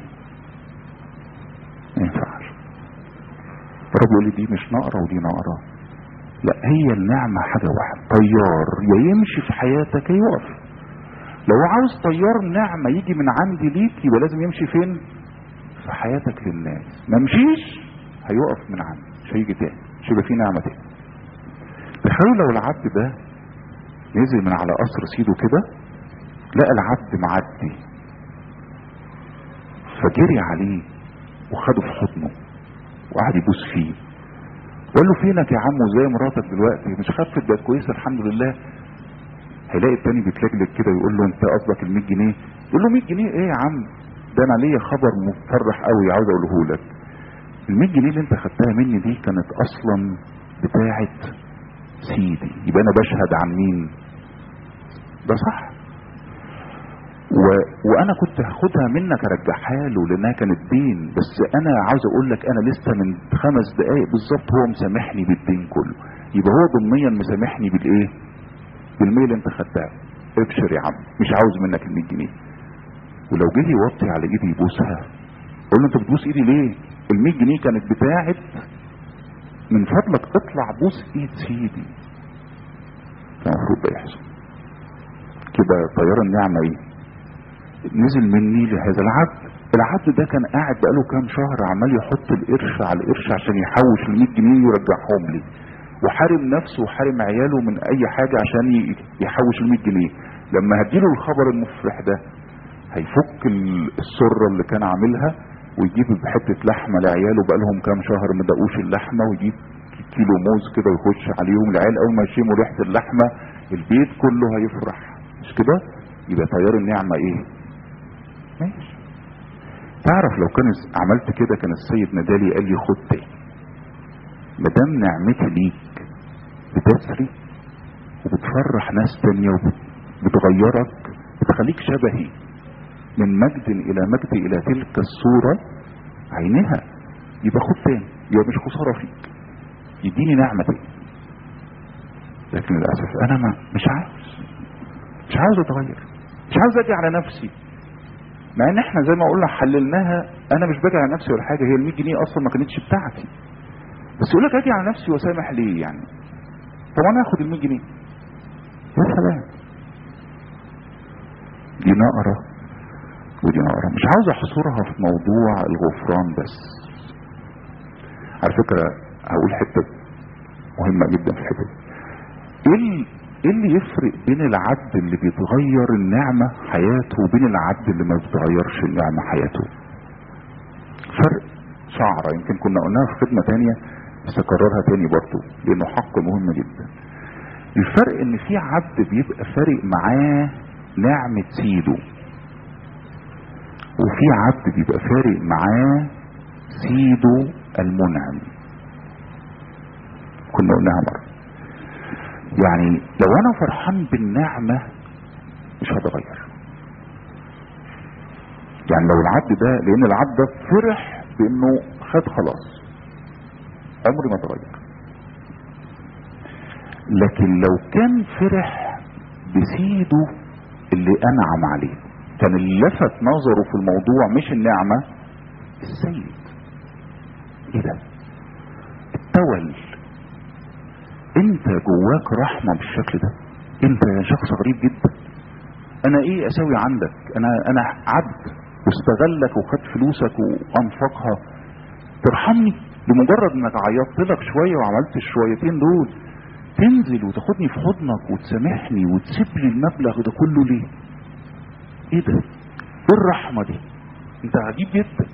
ما ينفعش الرب يقول لي دي مش نقره ودي نقره لا هي النعمه حاجه واحده طيار يا يمشي في حياتك يا يقف لو عاوز طيار نعمه يجي من عندي ليك يبقى لازم يمشي فين في حياتك للناس ما مشيش هيقف من عندي مش هيجي تاني مش هيبقى فيه نعمه تاني تخيل لو العبد ده نزل من على قصر سيده كده لقى العبد معدي فجري عليه وخده في حضنه وقعد يبوس فيه وقال له فينك يا عم وزي مراتك دلوقتي مش خفت بقت كويسه الحمد لله هيلاقي التاني بيتلجلج كده يقول له انت قصدك ال 100 جنيه يقول له 100 جنيه ايه يا عم ده انا ليا خبر مفرح قوي عاوز اقوله لك ال 100 جنيه اللي انت خدتها مني دي كانت اصلا بتاعت سيدي يبقى انا بشهد عن مين ده صح و... وانا كنت هاخدها منك ارجعها له لانها كانت دين بس انا عاوز اقول لك انا لسه من خمس دقايق بالظبط هو مسامحني بالدين كله يبقى هو ضمنيا مسامحني بالايه بالمية اللي انت خدتها ابشر يا عم مش عاوز منك ال 100 جنيه ولو جه يوطي على ايدي يبوسها قول له انت بتبوس ايدي ليه ال 100 جنيه كانت بتاعت من فضلك اطلع بوس ايد سيدي كان المفروض ده يحصل كده طيار النعمه ايه نزل مني لهذا العبد العبد ده كان قاعد بقاله كام شهر عمال يحط القرش على القرش عشان يحوش ال 100 جنيه ويرجعهم لي وحارم نفسه وحارم عياله من اي حاجه عشان ي- يحوش ال 100 جنيه لما هديله الخبر المفرح ده هيفك ال- السره اللي كان عاملها ويجيب بحته لحمه لعياله بقالهم كام شهر ما دقوش اللحمه ويجيب كيلو موز كده ويخش عليهم العيال اول ما يشموا ريحه اللحمه البيت كله هيفرح مش كده يبقى تيار النعمه ايه ماشي تعرف لو كان عملت كده كان السيد نادالي قال لي خد تاني ما دام نعمتي ليك بتسري وبتفرح ناس تانية وبتغيرك بتخليك شبهي من مجد الى مجد الى تلك الصورة عينها يبقى خد تاني يبقى مش خسارة فيك يديني نعمة تاني لكن للأسف أنا ما مش عاوز مش عاوز أتغير مش عاوز أجي على نفسي مع ان احنا زي ما قلنا حللناها انا مش باجي على نفسي ولا حاجه هي ال 100 جنيه اصلا ما كانتش بتاعتي بس يقول لك اجي على نفسي واسامح ليه يعني طب انا اخد ال 100 جنيه يا سلام دي نقره ودي نقره مش عاوز احصرها في موضوع الغفران بس على فكره هقول حته مهمه جدا في الحته دي ايه ال- ايه اللي يفرق بين العبد اللي بيتغير النعمة حياته وبين العبد اللي ما بيتغيرش النعمة حياته فرق شعرة يمكن كنا قلناها في خدمة تانية بس اكررها تاني برضو لانه حق مهم جدا الفرق ان في عبد بيبقى فارق معاه نعمة سيده وفي عبد بيبقى فارق معاه سيده المنعم كنا قلناها مرة يعني لو انا فرحان بالنعمة مش هتغير يعني لو العبد ده لان العبد ده فرح بانه خد خلاص عمري ما اتغير لكن لو كان فرح بسيده اللي انعم عليه كان اللي لفت نظره في الموضوع مش النعمة السيد ايه ده التول انت جواك رحمة بالشكل ده انت شخص غريب جدا انا ايه اسوي عندك انا انا عبد واستغلك وخد فلوسك وانفقها ترحمني لمجرد انك عيطت لك شوية وعملت الشويتين دول تنزل وتاخدني في حضنك وتسامحني وتسيب لي المبلغ ده كله ليه ايه ده ايه الرحمة دي انت عجيب جدا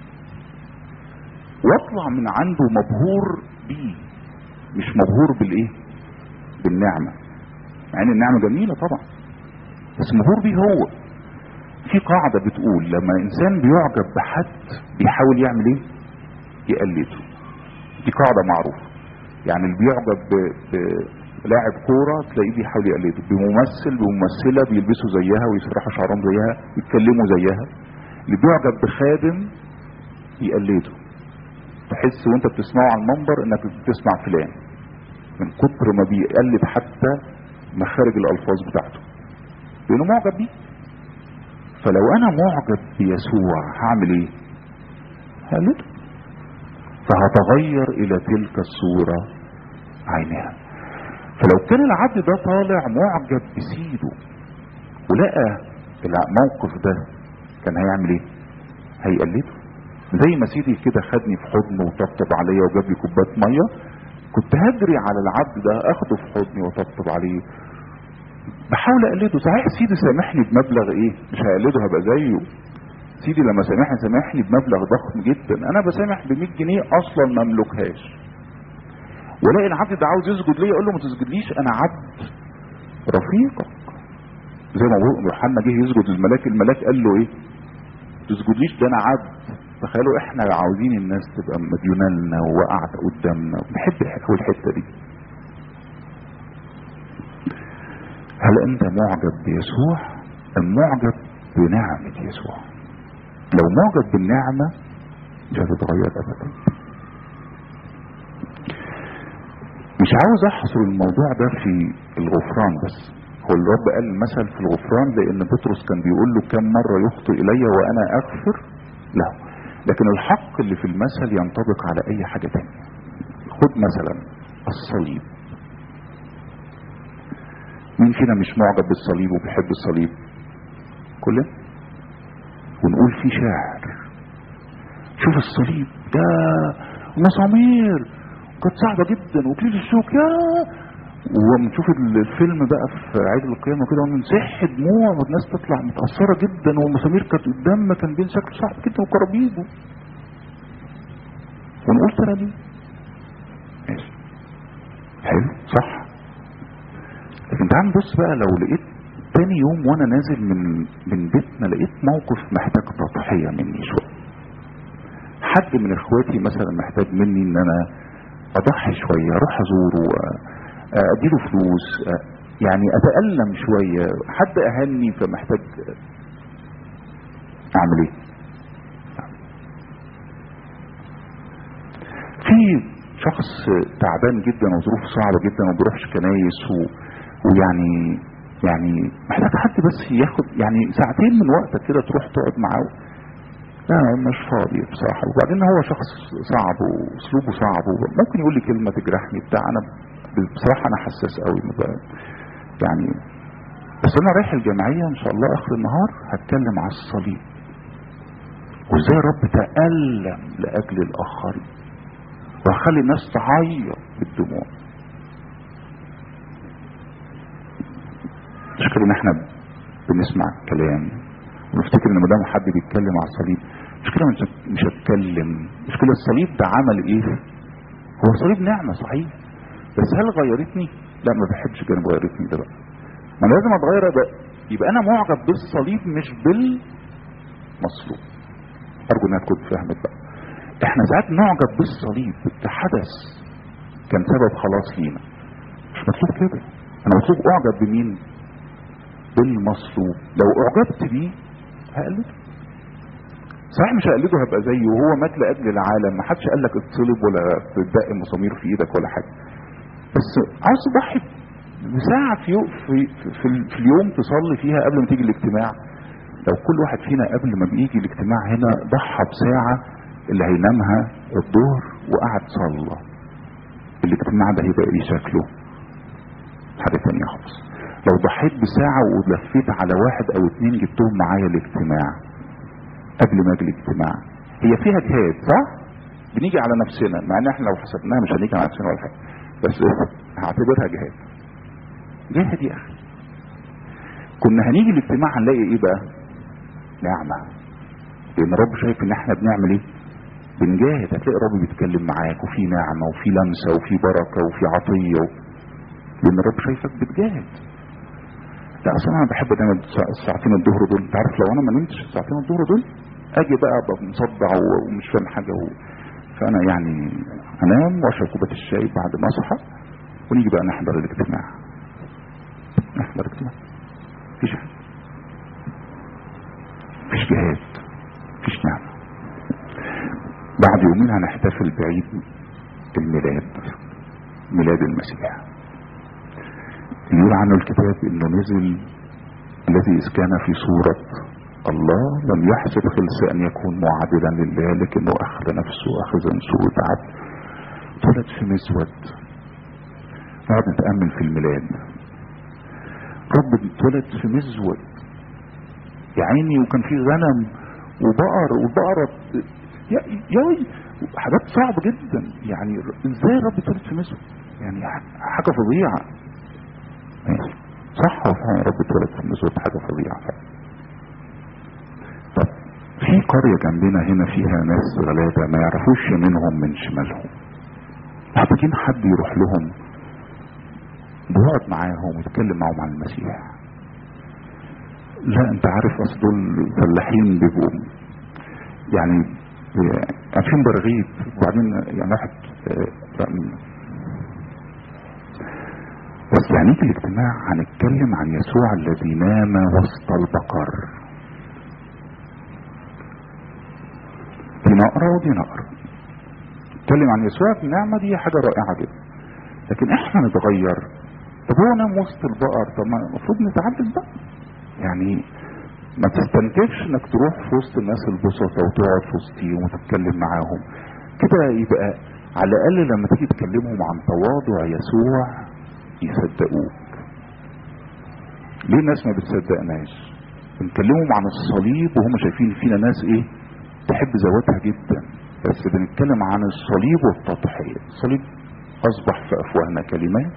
واطلع من عنده مبهور بيه مش مبهور بالايه بالنعمة مع ان النعمة جميلة طبعا بس مبهور بيه هو في قاعدة بتقول لما انسان بيعجب بحد بيحاول يعمل ايه يقلده دي قاعدة معروفة يعني اللي بيعجب ب- بلاعب كورة تلاقيه بيحاول يقلده بممثل بممثلة بيلبسوا زيها ويسرحوا شعرهم زيها يتكلموا زيها اللي بيعجب بخادم يقلده تحس وانت بتسمعه على المنبر انك بتسمع فلان من كتر ما بيقلد حتى مخارج الالفاظ بتاعته لانه معجب بيه فلو انا معجب بيسوع هعمل ايه هقلده فهتغير الى تلك الصورة عينها فلو كان العبد ده طالع معجب بسيده ولقى الموقف ده كان هيعمل ايه هيقلده زي ما سيدي كده خدني في حضنه وطبطب عليا وجاب لي كوبايه ميه كنت هجري على العبد ده اخده في حضني وطبطب عليه بحاول اقلده صحيح سيدي سامحني بمبلغ ايه مش هقلده هبقى زيه سيدي لما سامحني سامحني بمبلغ ضخم جدا انا بسامح ب 100 جنيه اصلا ما املكهاش والاقي العبد ده عاوز يسجد ليا اقول له ما تسجدليش انا عبد رفيقك زي ما بقول يوحنا جه يسجد للملاك الملاك قال له ايه تسجدليش ده انا عبد تخيلوا احنا عاوزين الناس تبقى مديونه لنا وقاعده قدامنا بنحب قوي الحته دي هل انت معجب بيسوع ام معجب بنعمه يسوع لو معجب بالنعمه مش هتتغير ابدا مش عاوز احصر الموضوع ده في الغفران بس هو الرب قال المثل في الغفران لان بطرس كان بيقول له كم مره يخطئ الي وانا اغفر له لكن الحق اللي في المثل ينطبق على اي حاجه تانية خد مثلا الصليب مين فينا مش معجب بالصليب وبيحب الصليب كلنا ونقول في شاعر شوف الصليب ده مسامير كانت صعبة جدا وكليل الشوك يا ونشوف الفيلم بقى في عيد القيامة كده ونسح دموع والناس تطلع متأثرة جدا والمسامير كانت قدامنا كان بين شكل صعب جدا وكرابيجه ونقول ترى دي ماشي حلو صح لكن تعال نبص بقى لو لقيت تاني يوم وانا نازل من من بيتنا لقيت موقف محتاج تضحية مني شوية حد من اخواتي مثلا محتاج مني ان انا اضحي شوية اروح ازوره اديله فلوس يعني اتألم شوية حد اهني فمحتاج اعمل ايه في شخص تعبان جدا وظروفه صعبة جدا وما بيروحش كنايس و... ويعني يعني محتاج حد بس ياخد يعني ساعتين من وقتك كده تروح تقعد معاه لا مش فاضي بصراحة وبعدين هو شخص صعب واسلوبه صعب ممكن يقول لي كلمة تجرحني بتاع انا بصراحة انا حساس قوي يعني بس انا رايح الجمعية ان شاء الله اخر النهار هتكلم على الصليب وازاي رب تألم لاجل الاخرين وخلي الناس تعيط بالدموع المشكلة ان احنا بنسمع الكلام ونفتكر ان مدام حد بيتكلم على الصليب مشكلة مش هتكلم مشكلة الصليب ده عمل ايه هو الصليب نعمة صحيح بس هل غيرتني لا ما بحبش كان غيرتني ده بقى ما انا لازم اتغير بقى يبقى انا معجب بالصليب مش بالمصلوب ارجو انها تكون فهمت بقى احنا ساعات نعجب بالصليب كحدث كان سبب خلاص لينا مش مطلوب كده انا مطلوب اعجب بمين بالمصلوب لو اعجبت بيه هقلده صحيح مش هقلده هبقى زيه وهو مات لاجل العالم ما حدش قال لك اتصلب ولا تدق مسامير في ايدك ولا حاجه بس عاوز تضحي بساعة في, يو في, في, في اليوم تصلي فيها قبل ما تيجي الاجتماع لو كل واحد فينا قبل ما بيجي الاجتماع هنا ضحى بساعة اللي هينامها الظهر وقعد صلى الاجتماع ده هيبقى ايه شكله حاجة تانية خالص لو ضحيت بساعة ولفيت على واحد او اتنين جبتهم معايا الاجتماع قبل ما اجي الاجتماع هي فيها جهاد صح بنيجي على نفسنا مع ان احنا لو حسبناها مش هنيجي على نفسنا ولا حاجه بس هعتبرها جهاد جاهد يا اخي كنا هنيجي الاجتماع هنلاقي ايه بقى نعمة لان رب شايف ان احنا بنعمل ايه بنجاهد هتلاقي رب بيتكلم معاك وفي نعمة وفي لمسة وفي بركة وفي عطية و... لان رب شايفك بتجاهد لا اصلا انا بحب انام الساعتين الظهر دول انت عارف لو انا ما نمتش الساعتين الظهر دول اجي بقى ابقى مصدع ومش فاهم حاجة و... فانا يعني انام واشرب كوبايه الشاي بعد ما اصحى ونيجي بقى نحضر الاجتماع نحضر اجتماع مفيش مفيش جهاد مفيش نعمة بعد يومين هنحتفل بعيد الميلاد ميلاد المسيح يقول عنه الكتاب انه نزل الذي اذ كان في صورة الله لم يحسب خلص ان يكون معادلا لله لكنه اخذ نفسه اخذا صورة عبد اتولد في مسود نقعد نتأمل في الميلاد رب اتولد في مزود يا عيني وكان في غنم وبقر والبقرة يا يا حاجات صعبة جدا يعني ازاي رب اتولد في مزود يعني حاجة فظيعة ماشي صح هو فعلا رب اتولد في مزود حاجة فظيعة فعلا طب في قرية جنبنا هنا فيها ناس غلابة ما يعرفوش يمينهم من شمالهم محتاجين حد يروح لهم بيقعد معاهم ويتكلم معاهم عن المسيح لا انت عارف اصل دول الفلاحين بيبقوا يعني عارفين برغيت وبعدين يعني واحد بس يعني في الاجتماع هنتكلم عن يسوع الذي نام وسط البقر دي نقرة ودي نقرة نتكلم عن يسوع النعمة دي حاجة رائعة جدا لكن احنا نتغير طب هو نام وسط البقر طب ما المفروض نتعدل بقى يعني ما تستنكفش انك تروح في وسط الناس البسطة وتقعد في وسطيهم وتتكلم معاهم كده يبقى على الاقل لما تيجي تكلمهم عن تواضع يسوع يصدقوك ليه الناس ما بتصدقناش بنكلمهم عن الصليب وهم شايفين فينا ناس ايه تحب ذواتها جدا بس بنتكلم عن الصليب والتضحية الصليب اصبح في افواهنا كلمات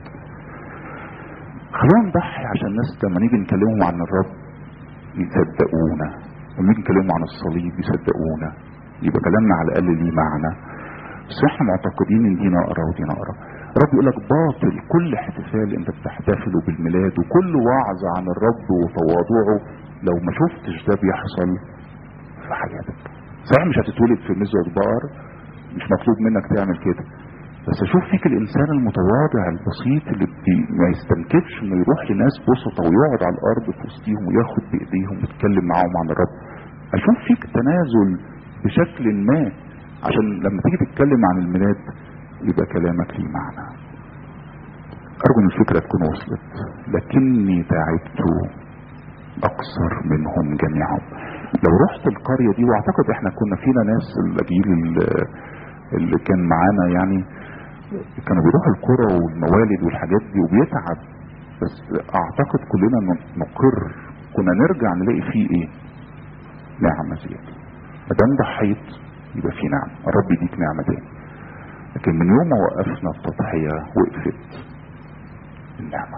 خلونا نضحي عشان الناس لما نيجي نكلمهم عن الرب يصدقونا لما نيجي نكلمهم عن الصليب يصدقونا يبقى كلامنا على الاقل ليه معنى بس احنا معتقدين ان دي نقرة ودي نقرة الرب يقول لك باطل كل احتفال انت بتحتفله بالميلاد وكل وعظ عن الرب وتواضعه لو ما شفتش ده بيحصل في حياتك صحيح مش هتتولد في مزود بقر مش مطلوب منك تعمل كده بس اشوف فيك الانسان المتواضع البسيط اللي بي ما يستنكفش انه يروح لناس بسطة ويقعد على الارض في وسطيهم وياخد بايديهم ويتكلم معاهم عن الرب اشوف فيك تنازل بشكل ما عشان لما تيجي تتكلم عن الميلاد يبقى كلامك ليه معنى ارجو ان الفكرة تكون وصلت لكني تعبت اكثر منهم جميعا لو رحت القرية دي واعتقد احنا كنا فينا ناس الجيل اللي كان معانا يعني كانوا بيروحوا القرى والموالد والحاجات دي وبيتعب بس اعتقد كلنا نقر كنا نرجع نلاقي فيه ايه نعمة زيادة ما دام ضحيت يبقى في نعمة الرب يديك نعمة تاني لكن من يوم ما وقفنا التضحية وقفت النعمة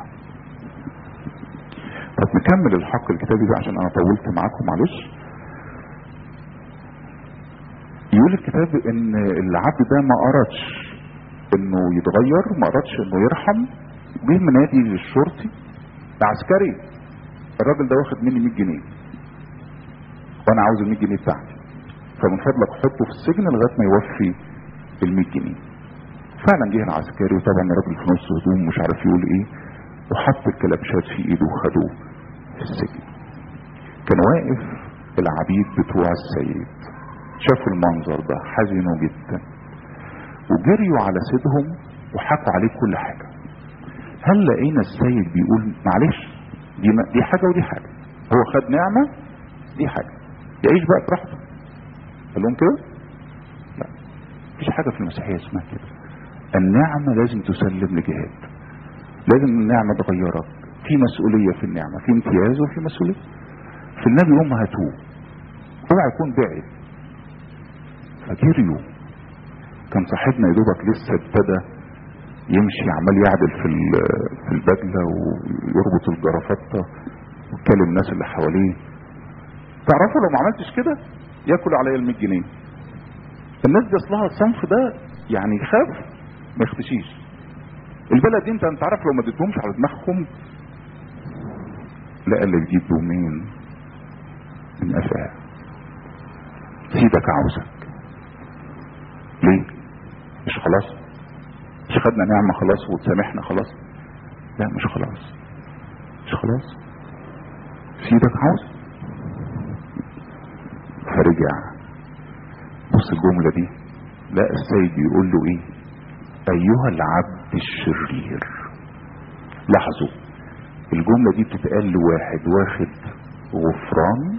طب نكمل الحق الكتابي ده عشان انا طولت معاكم معلش يقول الكتاب ان العبد ده ما اردش انه يتغير ما اردش انه يرحم جه منادي للشرطي العسكري الراجل ده واخد مني 100 جنيه وانا عاوز ال 100 جنيه بتاعتي فمن فضلك حطه في السجن لغايه ما يوفي ال 100 جنيه فعلا جه العسكري وطبعا الراجل في نص هدوم مش عارف يقول ايه وحط الكلبشات في ايده وخدوه في السجن كان واقف العبيد بتوع السيد شافوا المنظر ده حزنوا جدا وجريوا على سيدهم وحكوا عليه كل حاجة هل لقينا السيد بيقول معلش دي, دي حاجة ودي حاجة هو خد نعمة دي حاجة يعيش بقى براحته قال لهم كده لا مفيش حاجة في المسيحية اسمها كده النعمة لازم تسلم لجهاد لازم النعمة تغيرك في مسؤولية في النعمة في امتياز وفي مسؤولية في النبي هم هاتوه اوعى يكون بعد فجريوا كان صاحبنا يا دوبك لسه ابتدى يمشي عمال يعدل في في البدله ويربط الجرافطه ويتكلم الناس اللي حواليه تعرفوا لو ما عملتش كده ياكل عليا ال 100 جنيه الناس دي اصلها الصنف ده يعني يخاف ما يختشيش البلد دي انت انت عارف لو ما اديتهمش على دماغهم لا اللي تجيب مين من قفاه سيدك عاوزك ليه مش خلاص مش خدنا نعمة خلاص وتسامحنا خلاص لا مش خلاص مش خلاص سيدك عاوز فرجع بص الجملة دي لا السيد بيقول له ايه ايها العبد الشرير لاحظوا الجملة دي بتتقال لواحد واخد غفران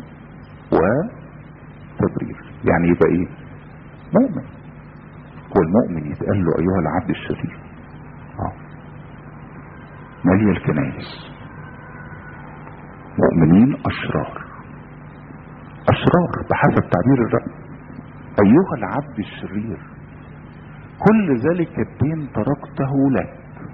وتبرير يعني يبقى ايه مؤمن هو المؤمن يتقال له ايها العبد الشرير اه ما هي الكنائس مؤمنين اشرار اشرار بحسب تعبير الرب ايها العبد الشرير كل ذلك الدين تركته لك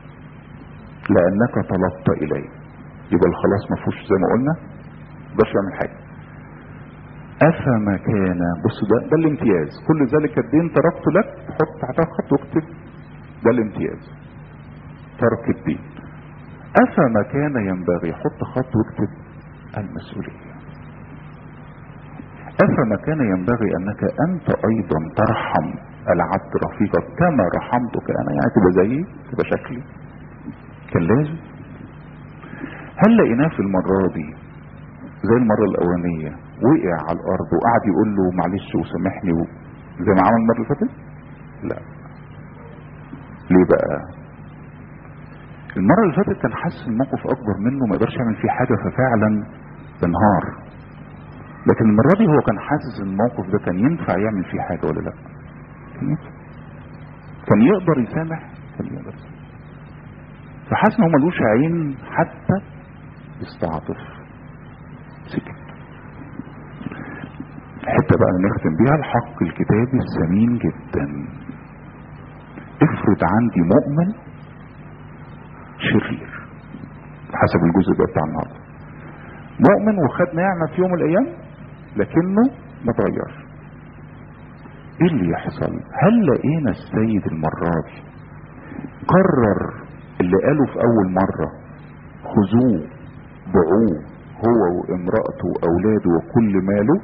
لانك طلبت الي يبقى الخلاص ما فيهوش زي ما قلنا مقدرش يعمل حاجه افما كان بص ده ده الامتياز كل ذلك الدين تركت لك حط تحتها خط واكتب ده الامتياز ترك الدين افما كان ينبغي حط خط واكتب المسؤوليه افما كان ينبغي انك انت ايضا ترحم العبد رفيقك كما رحمتك انا يعني تبقى زيي تبقى شكلي كان لازم هل لقيناه في المره دي زي المره الاولانيه وقع على الارض وقعد يقول له معلش وسامحني و... زي ما عمل المره اللي فاتت لا ليه بقى المره اللي فاتت كان حاسس الموقف اكبر منه ما يقدرش يعمل فيه حاجه ففعلا انهار لكن المره دي هو كان حاسس الموقف ده كان ينفع يعمل فيه حاجه ولا لا كان ينفع كان يقدر يسامح كان يقدر يسامح فحاسس ان هو ملوش عين حتى يستعطف سكت الحته بقى اللي نختم بيها الحق الكتابي الثمين جدا افرض عندي مؤمن شرير حسب الجزء ده بتاع النهارده مؤمن وخد نعمه في يوم من الايام لكنه ما اتغيرش ايه اللي يحصل هل لقينا السيد المره دي قرر اللي قاله في اول مره خذوه باعوه هو وامرأته واولاده وكل ماله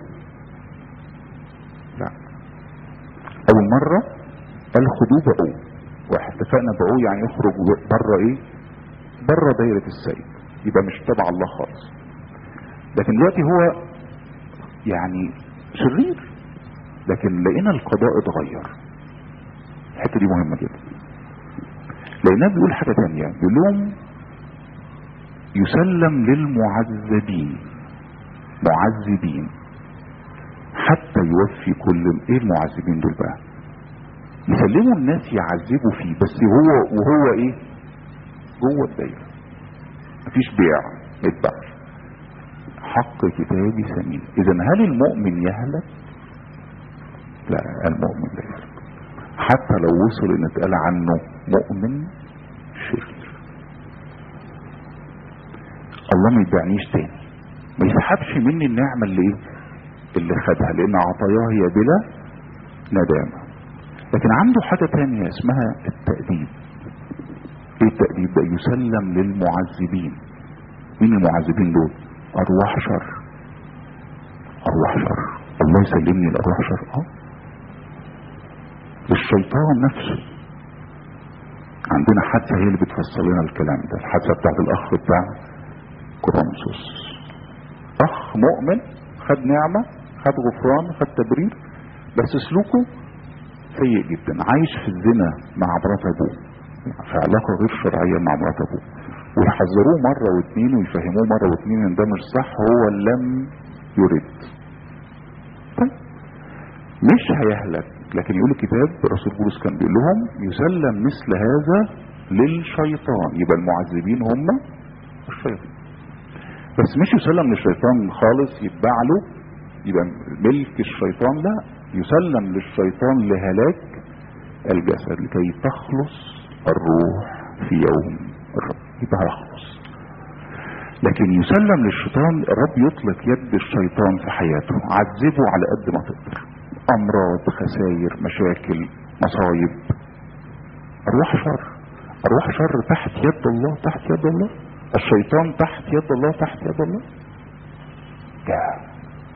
لا اول مرة قال خدوه باعوه واحد اتفقنا باعوه يعني يخرج بره ايه بره دايرة السيد يبقى مش تبع الله خالص لكن دلوقتي هو يعني شرير لكن لقينا القضاء اتغير الحته دي مهمه جدا لقيناه بيقول حاجه تانية بيقول لهم يسلم للمعذبين معذبين حتى يوفي كل ايه المعذبين دول بقى يسلموا الناس يعذبوا فيه بس هو وهو ايه جوه الدايره مفيش بيع ما يتباعش حق كتابي ثمين اذا هل المؤمن يهلك لا المؤمن لا يهلك حتى لو وصل ان اتقال عنه مؤمن شرير الله ما يبيعنيش تاني ما يسحبش مني النعمة اللي ايه اللي خدها لان عطاياه هي بلا ندامة لكن عنده حاجة تانية اسمها التأديب ايه التأديب ده يسلم للمعذبين مين المعذبين دول ارواح شر ارواح شر الله يسلمني الارواح شر اه الشيطان نفسه عندنا حادثه هي اللي بتفصل لنا الكلام ده الحادثه بتاعت الاخ بتاع كورنثوس اخ مؤمن خد نعمه خد غفران خد تبرير بس سلوكه سيء جدا عايش في الزنا مع مرات ابوه في علاقه غير شرعيه مع مرات ابوه ويحذروه مره واثنين ويفهموه مره واثنين ان ده مش صح هو لم يرد طيب مش هيهلك لكن يقول الكتاب الرسول بولس كان بيقول لهم يسلم مثل هذا للشيطان يبقى المعذبين هم الشيطان بس مش يسلم للشيطان خالص يتباع له يبقى ملك الشيطان لا يسلم للشيطان لهلاك الجسد لكي تخلص الروح في يوم الرب يبقى هيخلص لكن يسلم للشيطان الرب يطلق يد الشيطان في حياته عذبه على قد ما تقدر امراض خسائر مشاكل مصايب ارواح شر ارواح شر تحت يد الله تحت يد الله الشيطان تحت يد الله تحت يد الله يا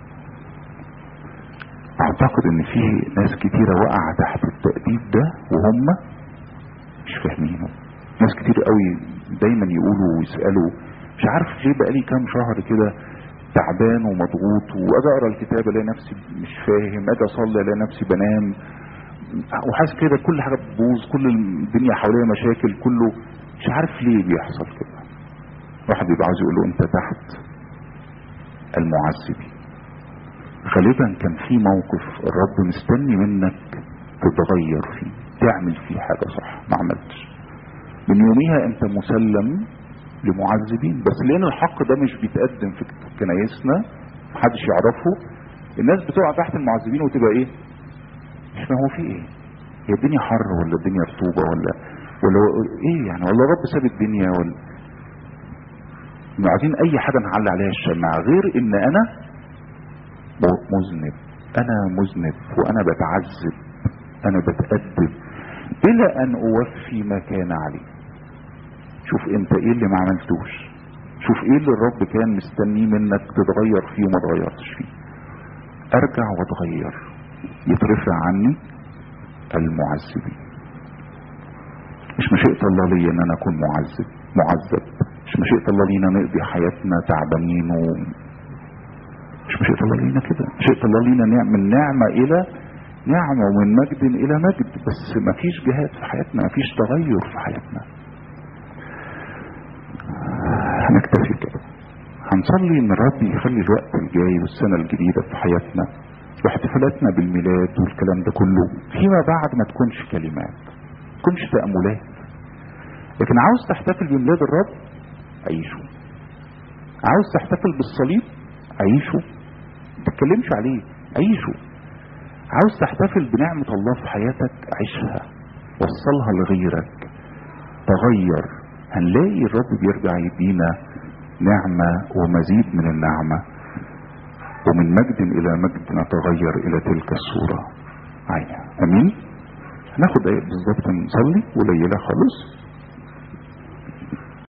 اعتقد ان في ناس كتيرة وقع تحت التأديب ده وهم مش فاهمينه ناس كتير قوي دايما يقولوا ويسألوا مش عارف ليه بقالي كام شهر كده تعبان ومضغوط واجي اقرا الكتاب الاقي نفسي مش فاهم اجي اصلي الاقي نفسي بنام وحاسس كده كل حاجه بتبوظ كل الدنيا حواليا مشاكل كله مش عارف ليه بيحصل كده واحد بيبقى عاوز يقول له انت تحت المعذبين غالبا كان في موقف الرب مستني منك تتغير فيه تعمل فيه حاجه صح ما عملتش من يوميها انت مسلم لمعذبين بس لان الحق ده مش بيتقدم في كنايسنا محدش يعرفه الناس بتقع تحت المعذبين وتبقى ايه مش ما هو في ايه هي الدنيا حر ولا الدنيا رطوبة ولا ولا ايه يعني ولا رب ساب الدنيا ولا عايزين اي حاجة نعلي عليها الشمع غير ان انا مذنب انا مذنب وانا بتعذب انا بتأدب الى ان اوفي ما كان عليه شوف انت ايه اللي ما عملتوش شوف ايه اللي الرب كان مستنيه منك تتغير فيه وما تغيرتش فيه ارجع واتغير يترفع عني المعذبين مش مشيئة الله لي ان انا اكون معذب معذب مش مشيئة الله لينا نقضي حياتنا تعبانين و مش مشيئة الله لينا كده مشيئة الله لينا نعمل نعمة الى نعمة ومن مجد الى مجد بس مفيش جهاد في حياتنا مفيش تغير في حياتنا هنكتفي كده هنصلي ان الرب يخلي الوقت الجاي والسنة الجديدة في حياتنا واحتفالاتنا بالميلاد والكلام ده كله فيما بعد ما تكونش كلمات ما تكونش تأملات لكن عاوز تحتفل بميلاد الرب عيشه عاوز تحتفل بالصليب عيشه ما تتكلمش عليه عيشه عاوز تحتفل بنعمة الله في حياتك عيشها وصلها لغيرك تغير هنلاقي الرب بيرجع يدينا نعمة ومزيد من النعمة ومن مجد إلى مجد نتغير إلى تلك الصورة عينها أمين هناخد دقايق بالظبط نصلي قليلة خالص